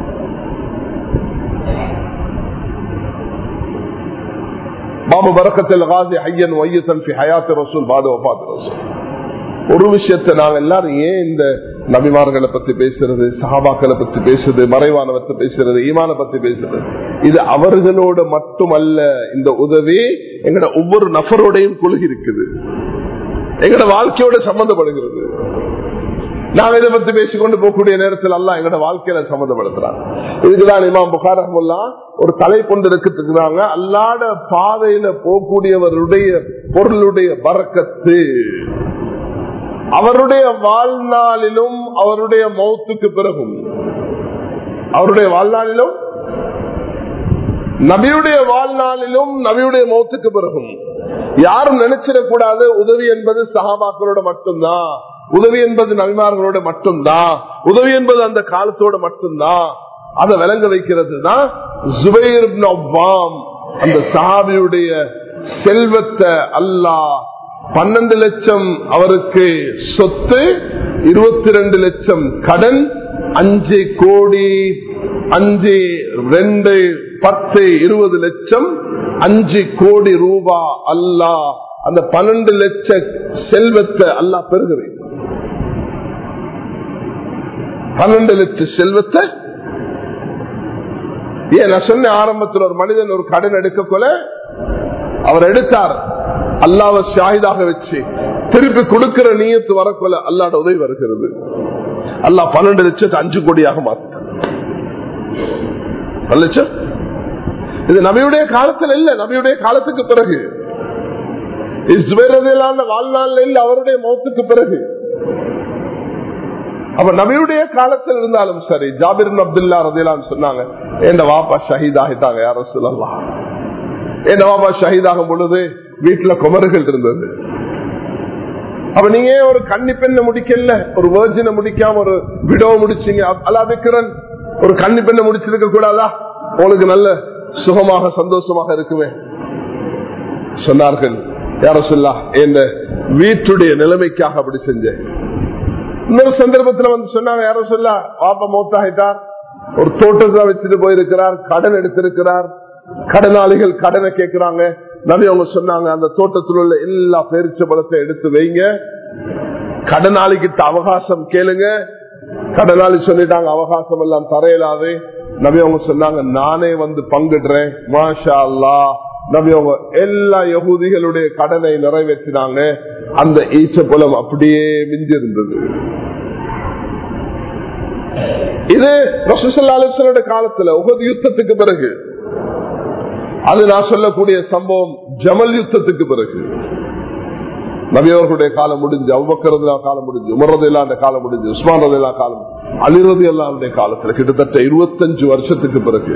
Speaker 1: பாபு பறக்கத்தில் காசி ஐயன் வையசன் ஹயாத் ரசூல் பாது வபாத் ரசூல் ஒரு விஷயத்தை நாங்க எல்லாரும் ஏன் இந்த நபிமார்களை பத்தி பேசுறது சஹாபாக்களை பத்தி பேசுறது மறைவானவத்தை பேசுறது ஈமான பத்தி பேசுறது இது அவர்களோட மட்டுமல்ல இந்த உதவி எங்கட ஒவ்வொரு நபரோடையும் கொள்கை இருக்குது எங்கட வாழ்க்கையோட சம்பந்தப்படுகிறது நாங்க இதை பத்தி பேசிக்கொண்டு போகக்கூடிய நேரத்தில் எல்லாம் எங்கட வாழ்க்கையில சம்மந்தப்படுத்துறாங்க இதுக்குதான் இமாம் புகார் அஹமுல்லா ஒரு தலை கொண்டு இருக்கிறாங்க அல்லாட பாதையில போகக்கூடியவருடைய பொருளுடைய பறக்கத்து அவருடைய வாழ்நாளிலும் அவருடைய மௌத்துக்கு பிறகும் அவருடைய வாழ்நாளிலும் நபியுடைய வாழ்நாளிலும் நபியுடைய மௌத்துக்கு பிறகும் யாரும் நினைச்சிடக்கூடாது உதவி என்பது சகாபாக்களோட மட்டும்தான் உதவி என்பது நபிமார்களோட மட்டும்தான் உதவி என்பது அந்த காலத்தோட மட்டும்தான் அதை விளங்க வைக்கிறது தான் ஜுபைர் அந்த சஹாபியுடைய செல்வத்தை அல்லாஹ் பன்னெண்டு லட்சம் அவருக்கு சொத்து இருபத்தி ரெண்டு லட்சம் கடன் அஞ்சு கோடி அஞ்சு ரெண்டு பத்து இருபது லட்சம் அஞ்சு கோடி ரூபா அல்லா அந்த பன்னெண்டு லட்ச செல்வத்தை அல்லா பெறுகிறேன் பன்னெண்டு லட்சம் செல்வத்தை ஏன் நான் சொன்ன ஆரம்பத்தில் ஒரு மனிதன் ஒரு கடன் எடுக்கக்குள்ள அவர் எடுத்தார் அல்லாவை ஷாஹிதாக வச்சு திருப்பி கொடுக்கிற நீயத்து வரக்குள்ள அல்லாட உதவி வருகிறது அல்லா பன்னெண்டு லட்சத்தை அஞ்சு கோடியாக மாத்திட்டார் லட்சம் இது நபியுடைய காலத்தில் இல்ல நபியுடைய காலத்துக்கு பிறகு இஸ்வேரதிலான வாழ்நாள் இல்ல அவருடைய மௌத்துக்கு பிறகு அப்ப நபியுடைய காலத்தில் இருந்தாலும் சரி ஜாபிர் அப்துல்லா ரதிலான்னு சொன்னாங்க என் வாப்பா ஷஹீதாகிட்டாங்க யாரும் சொல்லலாம் என் வாப்பா ஷஹீதாகும் பொழுது வீட்டுல குமர்கள் இருந்தது அப்ப நீங்க ஒரு கன்னி பெண்ணை முடிக்கல ஒரு வேர்ஜினை முடிக்காம ஒரு விடோ முடிச்சீங்க அலாபிக்கிறன் ஒரு கன்னி பெண்ணை முடிச்சிருக்க கூடாதா உங்களுக்கு நல்ல சுகமாக சந்தோஷமாக இருக்குமே சொன்னார்கள் யார சொல்லா என் வீட்டுடைய நிலைமைக்காக அப்படி செஞ்சேன் இன்னொரு சந்தர்ப்பத்தில் வந்து சொன்னாங்க யார சொல்லா பாப்பா மூத்தாகிட்டார் ஒரு தோட்டத்தை வச்சுட்டு போயிருக்கிறார் கடன் எடுத்திருக்கிறார் கடனாளிகள் கடனை கேட்கிறாங்க நபி அவங்க சொன்னாங்க அந்த தோட்டத்தில் உள்ள எல்லா பேரிச்ச பழத்தை எடுத்து வைங்க கடனாளி கிட்ட அவகாசம் கேளுங்க கடனாளி சொல்லிட்டாங்க அவகாசம் எல்லாம் தரையலாது நபி அவங்க சொன்னாங்க நானே வந்து பங்கிடுறேன் மாஷா அல்லா நபி அவங்க எல்லா யகுதிகளுடைய கடனை நிறைவேற்றினாங்க அந்த ஈச்சப்பழம் அப்படியே மிஞ்சி இருந்தது இது ரசூசல்லாசனோட காலத்துல உகது யுத்தத்துக்கு பிறகு அது நான் சொல்லக்கூடிய சம்பவம் ஜமல் யுத்தத்துக்கு பிறகு நபியவர்களுடைய காலம் முடிஞ்சு அவ்வக்கிறது காலம் முடிஞ்சு உமர்றது இல்லாத காலம் முடிஞ்சு உஸ்மான் ரது காலம் அலிரது எல்லாருடைய காலத்துல கிட்டத்தட்ட இருபத்தஞ்சு வருஷத்துக்கு பிறகு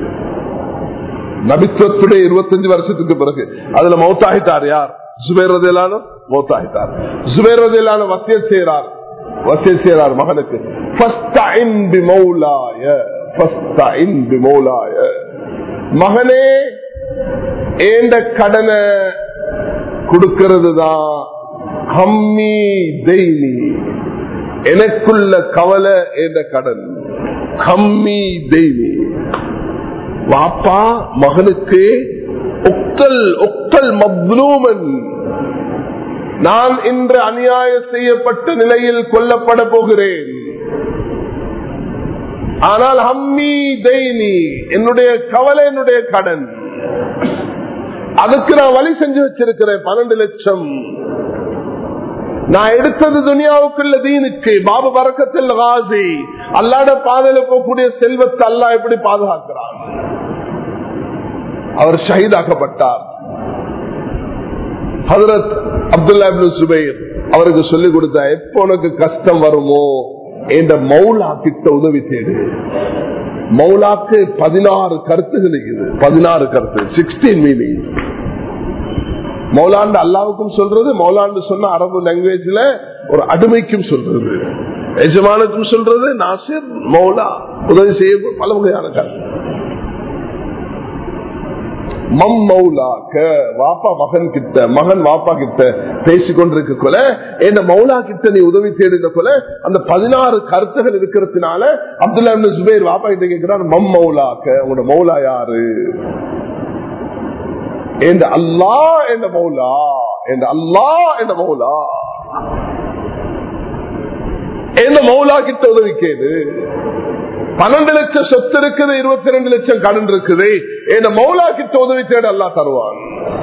Speaker 1: நபித்துவத்துடைய இருபத்தஞ்சு வருஷத்துக்கு பிறகு அதுல மௌத்தாகிட்டார் யார் சுபேர் ரது எல்லாரும் மூத்தாயிட்டார் சுபேரதிலான வசியம் செய்யறார் வசியம் செய்யறார் மகனுக்கு ஃபஸ்தஇன் பிமௌலாய, ஃபஸ்தஇன் பிமௌலாய. மகனே ஏண்ட கடனை கொடுக்கிறது தான் கம்மி தெய்னி எனக்குள்ள கவலை என்ற கடன் கம்மி தெய்னி வாப்பா மகனுக்கு ஒக்கல் ஒக்கல் மப்லூமன் நான் இன்று அநியாயம் செய்யப்பட்ட நிலையில் கொல்லப்பட போகிறேன் ஆனால் ஹம்மி தெய்னி என்னுடைய கவலை என்னுடைய கடன் அதுக்கு நான் வழி செஞ்சு வச்சிருக்கிறேன் பன்னெண்டு லட்சம் நான் எடுத்தது துனியாவுக்குள்ள தீனுக்கு பாபு பறக்கத்தில் ராசி அல்லாட பாதையில போகக்கூடிய செல்வத்தை அல்லா எப்படி பாதுகாக்கிறான் அவர் ஷஹீதாக்கப்பட்டார் ஹதரத் அப்துல்லா இப்னு சுபைர் அவருக்கு சொல்லிக் கொடுத்தா எப்ப உனக்கு கஷ்டம் வருமோ என்ற மௌலா கிட்ட உதவி தேடு மௌலாக்கு பதினாறு கருத்துகள் இருக்குது பதினாறு கருத்து சிக்ஸ்டீன் மீனிங் மௌலாண்டு அல்லாவுக்கும் சொல்றது மௌலாண்டு சொன்ன அரபு லாங்குவேஜ்ல ஒரு அடிமைக்கும் சொல்றது எஜமானுக்கும் சொல்றது நாசிர் மௌலா உதவி செய்ய பல வகையான கருத்து மம் மௌலாக்க வாப்பா மகன் கிட்ட மகன் வாப்பா கிட்ட பேசிக் கொண்டிருக்க கொல என்ன மௌலா கிட்ட நீ உதவி தேடுங்க கொல அந்த பதினாறு கருத்துகள் இருக்கிறதுனால அப்துல்லா இப்னு சுபைர் வாப்பா கிட்ட கேட்கிறார் மம் மௌலாக்க உங்களோட மௌலா யாரு என்ற அல்லா என்ற மௌலா என்ற அல்லா என்ற மௌலா எந்த மௌலா கிட்ட உதவி கேடு பன்னெண்டு லட்சம் சொத்து இருக்குது இருபத்தி ரெண்டு லட்சம் கடன் இருக்குது என் மௌலா கிட்ட உதவி தேட அல்லா தருவான்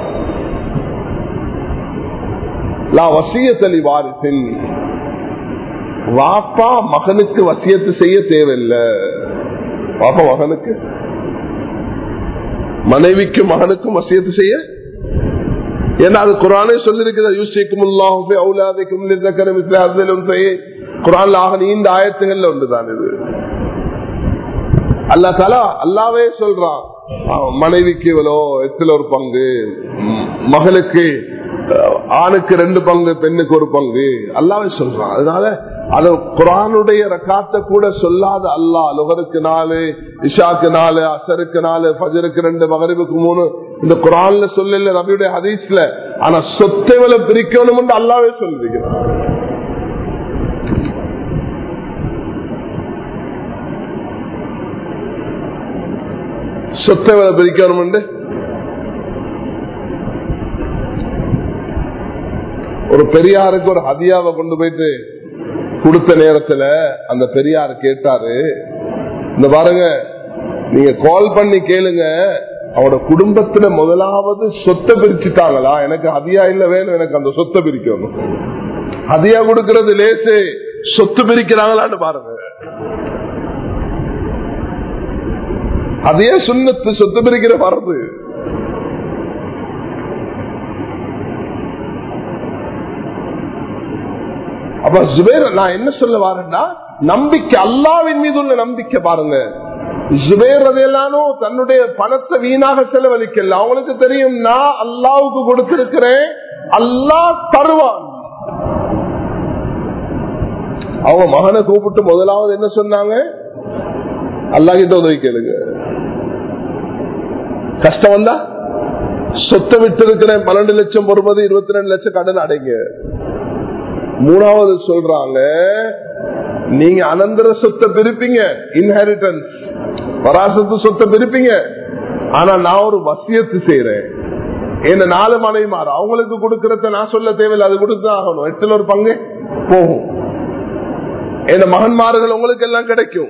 Speaker 1: வசியத்தலி வாரிசின் வாப்பா மகனுக்கு வசியத்து செய்ய தேவையில்லை வாப்பா மகனுக்கு மனைவிக்கும் மகனுக்கும் வசியத்து செய்ய ஏன்னா அது குரானே சொல்லிருக்குது யூசிக்கும் அவுலாதைக்கும் குரான்ல ஆக நீண்ட ஆயத்துகள்ல ஒன்றுதான் இது அல்லா தலா அல்லாவே சொல்றான் மனைவிக்கு இவ்வளோ எத்துல ஒரு பங்கு மகளுக்கு ஆணுக்கு ரெண்டு பங்கு பெண்ணுக்கு ஒரு பங்கு அல்லாவே சொல்றான் அதனால அது குரானுடைய ரக்காத்த கூட சொல்லாத அல்லா லுகருக்கு நாலு இஷாக்கு நாலு அசருக்கு நாலு பஜருக்கு ரெண்டு மகரிபுக்கு மூணு இந்த குரான்ல சொல்லல ரபியுடைய ஹதீஸ்ல ஆனா சொத்தை வில பிரிக்கணும் அல்லாவே சொல்லிருக்கிறான் சொத்தை விலை பிரிக்கணும் ஒரு பெரியாருக்கு ஒரு ஹதியாவை கொண்டு போயிட்டு கொடுத்த நேரத்துல அந்த பெரியார் கேட்டாரு இந்த பாருங்க நீங்க கால் பண்ணி கேளுங்க அவட குடும்பத்துல முதலாவது சொத்தை பிரிச்சுட்டாங்களா எனக்கு ஹதியா இல்ல வேணும் எனக்கு அந்த சொத்தை பிரிக்கணும் ஹதியா கொடுக்கறது லேசு சொத்து பிரிக்கிறாங்களான்னு பாருங்க அதே சுண்ணத்து சொத்து பிரிக்கிற மரபு அப்ப ஜுபேர் நான் என்ன சொல்ல வரேன்னா நம்பிக்கை அல்லாவின் மீது உள்ள நம்பிக்கை பாருங்க ஜுபேர் அதையெல்லானோ தன்னுடைய பணத்தை வீணாக செலவழிக்கல அவங்களுக்கு தெரியும் நான் அல்லாவுக்கு கொடுத்திருக்கிறேன் அல்லா தருவான் அவங்க மகனை கூப்பிட்டு முதலாவது என்ன சொன்னாங்க அல்லா கிட்ட உதவி கேளுங்க கஷ்டம் வந்தா சொத்தை விட்டு இருக்கிறேன் பன்னெண்டு லட்சம் பொறுமதி இருபத்தி ரெண்டு லட்சம் கடன் அடைங்க மூணாவது சொல்றாங்க நீங்க அனந்தர சொத்தை பிரிப்பீங்க இன்ஹெரிட்டன்ஸ் வராசத்து சொத்தை பிரிப்பீங்க ஆனா நான் ஒரு வசியத்து செய்யறேன் என்ன நாலு மனைவி மாறு அவங்களுக்கு கொடுக்கறத நான் சொல்ல தேவையில்லை அது கொடுத்துதான் ஆகணும் எட்டுல ஒரு பங்கு போகும் என்ன மகன்மார்கள் உங்களுக்கு எல்லாம் கிடைக்கும்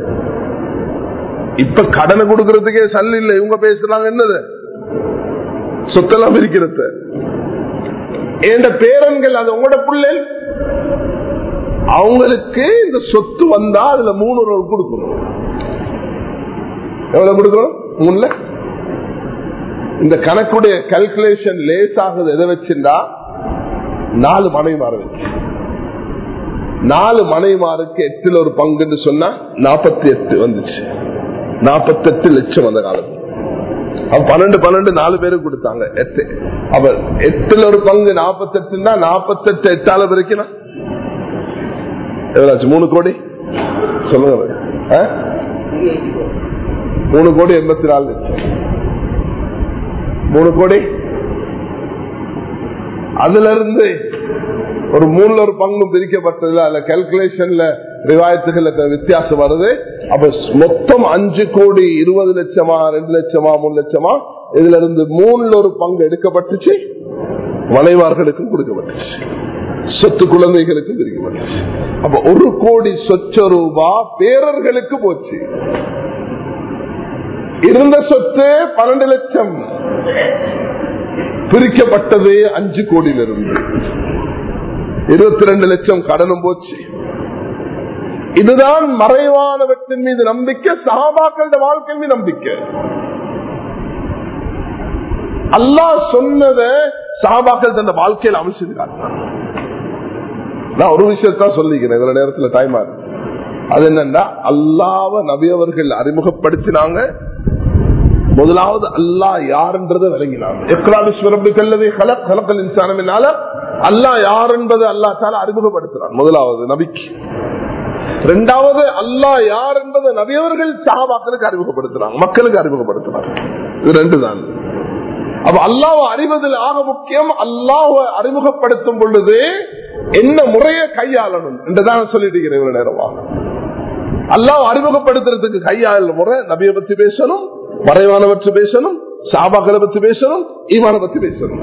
Speaker 1: இப்ப கடனை கொடுக்கறதுக்கே சல் இல்ல இவங்க பேசுறாங்க என்னது சொத்தெல்லாம் பிரிக்கிறது என்ற பேரன்கள் அது உங்களோட பிள்ளை அவங்களுக்கு இந்த சொத்து வந்தா அதுல மூணு ரூபா கொடுக்கணும் எவ்வளவு கொடுக்கணும் மூணுல இந்த கணக்குடைய கல்குலேஷன் லேஸ் ஆகுது எதை வச்சுண்டா நாலு மனைவிமார வச்சு நாலு மனைவிமாருக்கு எட்டுல ஒரு பங்குன்னு சொன்னா நாற்பத்தி எட்டு வந்துச்சு நாற்பத்தெட்டு லட்சம் அந்த காலத்தில் அப்ப பன்னெண்டு பன்னெண்டு நாலு பேருக்கு கொடுத்தாங்க எட்டு அப்ப எட்டுல ஒரு பங்கு நாற்பத்தெட்டுன்னா நாற்பத்தெட்டு எட்டால பிரிக்கணும் எவ்வளவு மூணு கோடி சொல்லுங்க ஆ? மூணு கோடி எண்பத்தி நாலு லட்சம் மூணு கோடி அதுல இருந்து ஒரு மூணுல ஒரு பங்கு பிரிக்கப்பட்டதுல அதுல கால்குலேஷன்ல ரிவாயத்துகளுக்கு வித்தியாசம் வருது அப்ப மொத்தம் அஞ்சு கோடி இருபது லட்சமா ரெண்டு லட்சமா மூணு லட்சமா இதுல இருந்து மூணுல ஒரு பங்கு எடுக்கப்பட்டுச்சு மனைவார்களுக்கும் கொடுக்கப்பட்டுச்சு சொத்து குழந்தைகளுக்கும் பிரிக்கப்பட்டுச்சு அப்ப ஒரு கோடி சொச்ச ரூபா பேரர்களுக்கு போச்சு இருந்த சொத்து பன்னெண்டு லட்சம் பிரிக்கப்பட்டது அஞ்சு கோடியிலிருந்து இருபத்தி ரெண்டு லட்சம் கடனும் போச்சு இதுதான் மறைவானவற்றின் மீது நம்பிக்கை சகாபாக்கள வாழ்க்கை மீது நம்பிக்கை அல்லாஹ் சொன்னத சகாபாக்கள் தன் வாழ்க்கையில் அமைச்சது காட்டினான் நான் ஒரு விஷயத்தான் சொல்லிக்கிறேன் இதுல நேரத்தில் டைம் ஆகுது அது என்னன்னா அல்லாவ நபியவர்கள் அறிமுகப்படுத்தினாங்க முதலாவது அல்லாஹ் யாருன்றதை விளங்கினாங்க எக்ராபிஸ்வரப்புக்கல்லது கலக் கலக்கல் இன்சானமினால அல்லாஹ் யார் என்பதை அல்லா தால அறிமுகப்படுத்தினான் முதலாவது நபிக்கு இரண்டாவது அல்லாஹ் யார் என்பதை நபியவர்கள் சகாபாக்களுக்கு அறிமுகப்படுத்தினாங்க மக்களுக்கு அறிமுகப்படுத்தினாங்க இது ரெண்டு தான் அப்ப அல்லாஹ் அறிவதில் ஆக முக்கியம் அல்லாஹ் அறிமுகப்படுத்தும் பொழுது என்ன முறையை கையாளணும் என்றுதான் சொல்லிட்டு இருக்கிறேன் இவ்வளவு நேரமா அல்லாஹ் அறிமுகப்படுத்துறதுக்கு கையாள முறை நபியை பத்தி பேசணும் மறைவான பற்றி பேசணும் சாபாக்களை பத்தி பேசணும் ஈமான பத்தி பேசணும்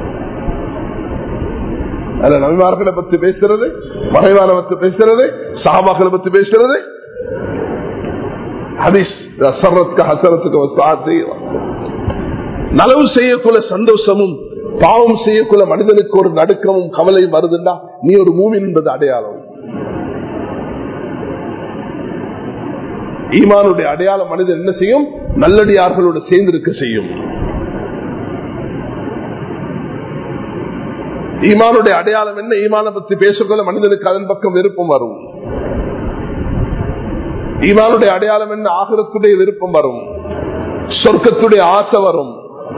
Speaker 1: அதுல நபிமார்களை பத்தி பேசுறது மறைவான பத்தி பேசுறது சாபாக்களை பத்தி பேசுறது ஹதீஸ் சர்றத்துக்கு ஹசரத்துக்கு சாத்தி நலவு செய்யக்குள்ள சந்தோஷமும் பாவம் செய்யக்குள்ள மனிதனுக்கு ஒரு நடுக்கமும் கவலையும் வருதுண்டா நீ ஒரு மூவின் என்பது அடையாளம் ஈமானுடைய அடையாளம் மனிதன் என்ன செய்யும் நல்லடியார்களோடு சேர்ந்திருக்க செய்யும் ஈமானுடைய அடையாளம் என்ன ஈமான பத்தி பேசக்கொள்ள மனிதனுக்கு அதன் பக்கம் விருப்பம் வரும் ஈமானுடைய அடையாளம் என்ன ஆகரத்துடைய விருப்பம் வரும் சொர்க்கத்துடைய ஆசை வரும்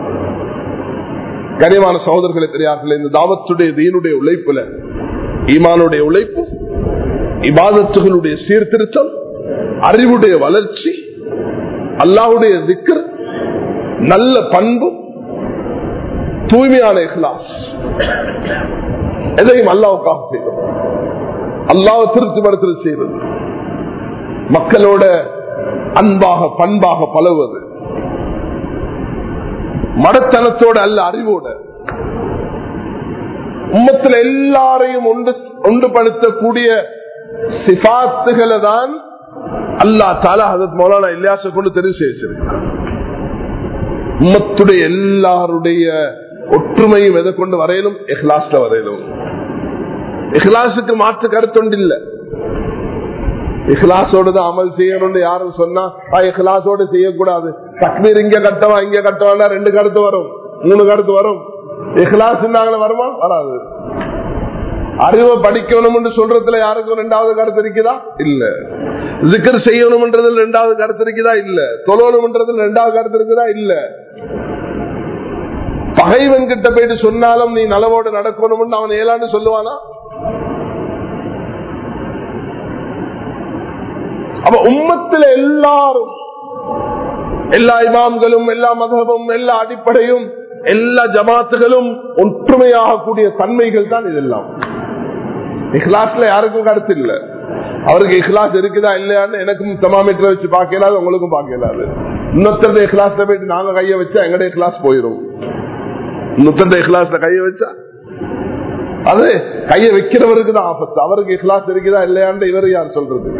Speaker 1: கனிமான சகோதரர்களை பெரியார்கள் இந்த தாவத்துடைய தீனுடைய உழைப்புல ஈமானுடைய உழைப்பு இபாதத்துகளுடைய சீர்திருத்தம் அறிவுடைய வளர்ச்சி அல்லாவுடைய திக்கர் நல்ல பண்பு தூய்மையான இஹ்லாஸ் எதையும் அல்லாவுக்காக செய்வது அல்லாவை திருப்தி படுத்தல் செய்வது மக்களோட அன்பாக பண்பாக பழகுவது மடத்தனத்தோட அல்ல அறிவோட உம்மத்தில் எல்லாரையும் ஒன்று ஒன்றுபடுத்தக்கூடிய சிபாத்துகளை தான் அல்லா தாலா ஹசத் மௌலானா இல்லியாச கொண்டு தெரிவு செய்திருக்கிறார் உம்மத்துடைய எல்லாருடைய ஒற்றுமையும் எதை கொண்டு வரையலும் எஹ்லாஸ்ல வரையலும் இஹ்லாஸுக்கு மாற்று கருத்தொண்டு இல்ல இஹ்லாசோடு தான் அமல் செய்யணும்னு யாரும் சொன்னா இஹ்லாசோடு செய்யக்கூடாது தக்மீர் இங்க கட்டவா இங்க கட்டவா ரெண்டு கருத்து வரும் மூணு கருத்து வரும் இஹ்லாஸ் வருமா வராது அறிவை படிக்கணும் சொல்றதுல யாருக்கும் ரெண்டாவது கருத்து இருக்குதா இல்ல ஜிக்கர் செய்யணும்ன்றதுல ரெண்டாவது கருத்து இருக்குதா இல்ல தொழணும்ன்றதுல ரெண்டாவது கருத்து இருக்குதா இல்ல பகைவன் கிட்ட போயிட்டு சொன்னாலும் நீ நலவோடு நடக்கணும்னு அவன் ஏலான்னு சொல்லுவானா அப்ப உம்மத்துல எல்லாரும் எல்லா இமாம்களும் எல்லா மதமும் எல்லா அடிப்படையும் எல்லா ஜமாத்துகளும் ஒற்றுமையாக கூடிய தன்மைகள் தான் இதெல்லாம் இஹ்லாஸ்ல யாருக்கும் கருத்து இல்ல அவருக்கு இஹ்லாஸ் இருக்குதா இல்லையான்னு எனக்கும் தெர்மாமீட்டர் வச்சு பார்க்கலாது உங்களுக்கும் பார்க்கலாது இன்னொருத்தருடைய இஹ்லாஸ்ல போயிட்டு நாங்க கைய வச்சா எங்களுடைய இஹ்லாஸ் போயிடும் இன்னொருத்தருடைய இஹ்லாஸ்ல கைய வச்சா அது கைய வைக்கிறவருக்கு தான் ஆபத்து அவருக்கு இஹ்லாஸ் இருக்குதா இல்லையான்னு இவர் யார் சொல்றது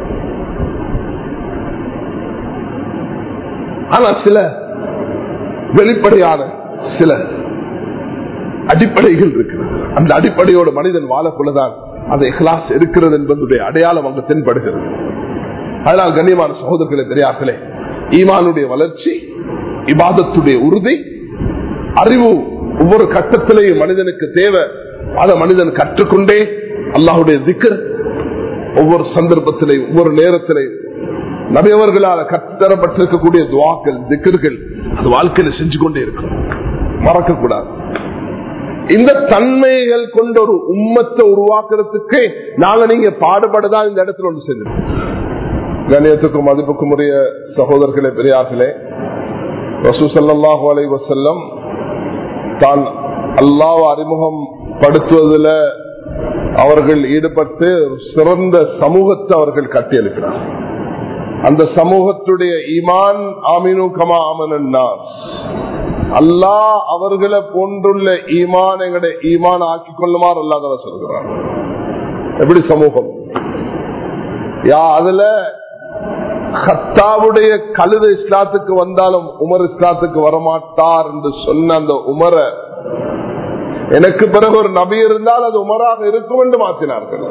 Speaker 1: ஆனா சில வெளிப்படையான சில அடிப்படைகள் இருக்கிறது அந்த அடிப்படையோட மனிதன் வாழக்குள்ளதான் அந்த இஹ்லாஸ் இருக்கிறது என்பதுடைய அடையாளம் அங்கு தென்படுகிறது அதனால் கண்ணியமான சகோதரர்களை பெரியார்களே ஈமானுடைய வளர்ச்சி இபாதத்துடைய உறுதி அறிவு ஒவ்வொரு கட்டத்திலேயும் மனிதனுக்கு தேவை அதை மனிதன் கற்றுக்கொண்டே அல்லாஹுடைய திக்கர் ஒவ்வொரு சந்தர்ப்பத்திலையும் ஒவ்வொரு நேரத்திலையும் நபியவர்களால் கத்தரப்பட்டிருக்கக்கூடிய துவாக்கள் திக்கர்கள் அது வாழ்க்கையில செஞ்சு கொண்டே இருக்கும் மறக்க கூடாது இந்த தன்மைகள் கொண்ட ஒரு உம்மத்தை உருவாக்குறதுக்கு நாங்க நீங்க பாடுபடதான் இந்த இடத்துல ஒன்று செஞ்சு கணியத்துக்கும் மதிப்புக்கும் உரிய சகோதரர்களே பெரியார்களே ரசூ சல்லாஹூ அலை வசல்லம் தான் அல்லாஹ் அறிமுகம் படுத்துவதில் அவர்கள் ஈடுபட்டு ஒரு சிறந்த சமூகத்தை அவர்கள் கட்டியெழுக்கிறார் அந்த சமூகத்துடைய ஈமான் ஆமினு கமா அமனாஸ் அல்லாஹ் அவர்களை போன்றுள்ள ஈமான் எங்களுடைய ஈமான் ஆக்கி கொள்ளுமாறு அல்லாத சொல்கிறார் எப்படி சமூகம் யா அதுல ஹத்தாவுடைய கழுத இஸ்லாத்துக்கு வந்தாலும் உமர் இஸ்லாத்துக்கு வரமாட்டார் என்று சொன்ன அந்த உமர எனக்கு பிறகு ஒரு நபி இருந்தால் அது உமராக இருக்கும் என்று மாற்றினார்கள்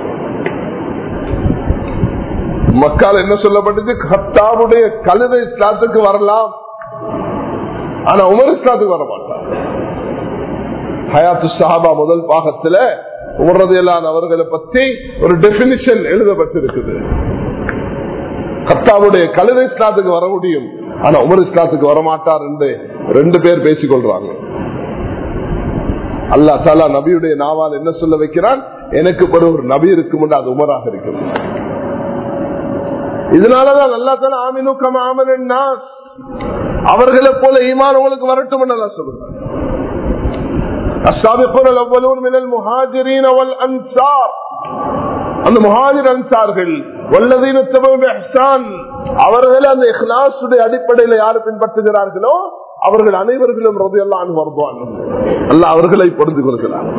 Speaker 1: மக்கள் என்ன சொல்லப்பட்டது ஹத்தாவுடைய கழுத இஸ்லாத்துக்கு வரலாம் ஆனா உமர் இஸ்லாத்துக்கு வரமாட்டார் ஹயாத்து சாபா முதல் பாகத்துல உமரதையிலான அவர்களை பத்தி ஒரு டெபினிஷன் எழுதப்பட்டிருக்குது கத்தாவுடைய கழுத இஸ்லாத்துக்கு வர முடியும் ஆனா உமர் இஸ்லாத்துக்கு வரமாட்டார் என்று ரெண்டு பேர் பேசிக் கொள்றாங்க அல்லா தாலா நபியுடைய நாவால் என்ன சொல்ல வைக்கிறான் எனக்கு ஒரு ஒரு நபி இருக்கும் அது உமராக இருக்கிறது இதனாலதான் அல்லா தாலா ஆமினு கம் ஆமன் அவர்களை போல ஈமான் உங்களுக்கு வரட்டும் என்று சொல்லுங்க السابقون الاولون من المهاجرين والانصار அந்த முஹாஜிர் அன்சார்கள் வல்லதீன இஹ்சான் அவர்கள் அந்த இஹ்லாசுடைய அடிப்படையில் யாரு பின்பற்றுகிறார்களோ அவர்கள் அனைவர்களும் ரது எல்லாம் வருவான் அல்ல அவர்களை பொருந்து கொள்கிறார்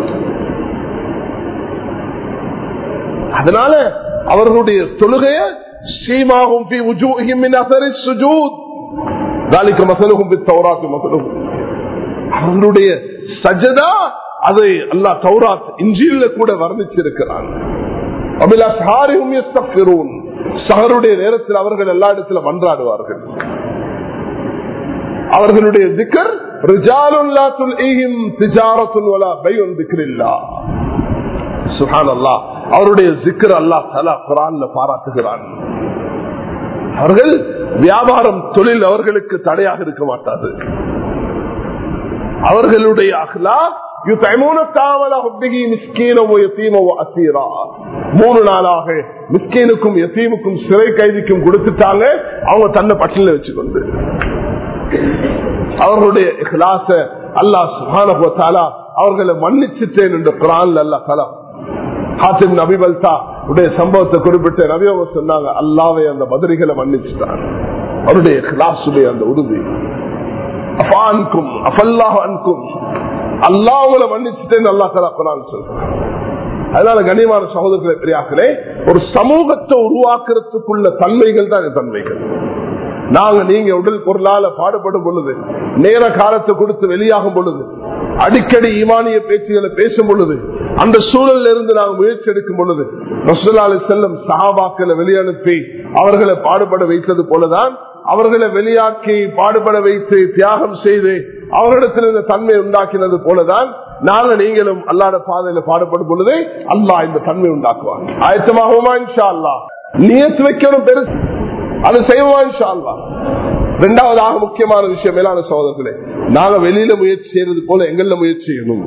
Speaker 1: அதனால அவர்களுடைய தொழுகைய சீமாகும் அவர்களுடைய சஜதா அதை அல்லா தௌராத் இஞ்சியில கூட வர்ணிச்சிருக்கிறான் சகருடைய நேரத்தில் அவர்கள் எல்லா இடத்துல மன்றாடுவார்கள் அவர்களுடைய திக்கர் அவருடைய சிக்கர் அல்லா சலா குரான்ல பாராட்டுகிறான் அவர்கள் வியாபாரம் தொழில் அவர்களுக்கு தடையாக இருக்க மாட்டாது அவர்களுடைய அஹ்லா மூணு நாளாக மிஸ்கீனுக்கும் எத்தீமுக்கும் சிறை கைதிக்கும் கொடுத்துட்டாங்க அவங்க தன்னை பட்டியல வச்சுக்கொண்டு அவர்களுடைய இஹ்லாச அல்லா சுகானா அவர்களை மன்னிச்சுட்டேன் என்று குரான் அல்லா கலா ஹாத்திம் நபிபல்தா உடைய சம்பவத்தை குறிப்பிட்ட நபியோக சொன்னாங்க அல்லாவே அந்த பதிரிகளை மன்னிச்சுட்டாங்க அவருடைய கிளாஸுடைய அந்த உறுதி அஃபான்கும் அஃபல்லாஹ் அன்கும் அல்லாஹ் உங்களை மன்னிச்சுட்டேன்னு அல்லா தலா குரான் சொல்றான் அதனால கனிமான சகோதரர்களை பெரியார்களே ஒரு சமூகத்தை உருவாக்குறதுக்குள்ள தன்மைகள் தான் தன்மைகள் நாங்க நீங்க உடல் பொருளால பாடுபடும் பொழுது நேர காலத்தை கொடுத்து வெளியாகும் பொழுது அடிக்கடி ஈமானிய பேச்சுகளை பேசும் பொழுது அந்த சூழலில் இருந்து நாங்கள் முயற்சி எடுக்கும் பொழுது ரசூலாலி செல்லும் சஹாபாக்களை வெளியனுப்பி அவர்களை பாடுபட வைத்தது போலதான் அவர்களை வெளியாக்கி பாடுபட வைத்து தியாகம் செய்து அவர்களிடத்தில் இந்த தன்மை உண்டாக்கினது போலதான் நாங்க நீங்களும் அல்லாத பாதையில பாடுபடும் பொழுது அல்லாஹ் இந்த தன்மை உண்டாக்குவாங்க ஆயத்தமாகுமா இன்ஷா அல்லா நியத்து வைக்கணும் பெருசு அது செய்வோம் இன்ஷா அல்லா இரண்டாவதாக முக்கியமான விஷயம் மேலான சகோதரர்களே நாங்க வெளியில முயற்சி செய்யறது போல எங்கள முயற்சி செய்யணும்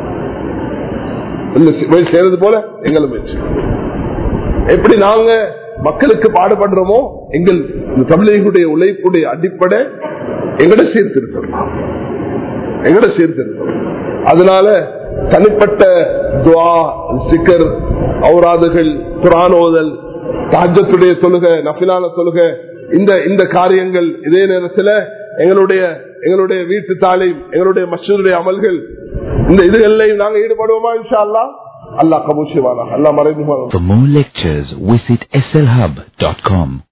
Speaker 1: முயற்சி செய்யறது போல எங்கள முயற்சி எப்படி நாங்க மக்களுக்கு பாடுபடுறோமோ எங்கள் தமிழர்களுடைய உழைப்புடைய அடிப்படை எங்கட சீர்திருத்தம் எங்கட சீர்திருத்தம் அதனால தனிப்பட்ட துவா சிக்கர் ஔராதுகள் குரானோதல் தாஜத்துடைய தொழுக நபிலான தொழுக இந்த இந்த காரியங்கள் இதே நேரத்தில் எங்களுடைய எங்களுடைய வீட்டு தாலீம் எங்களுடைய மசூருடைய அமல்கள் இந்த இதுகள்லையும் நாங்க ஈடுபடுவோமா இன்ஷா அல்லா அல்லாஹ் கபூஷிவானா அல்லா மறைந்து
Speaker 2: For more lectures, visit slhub.com.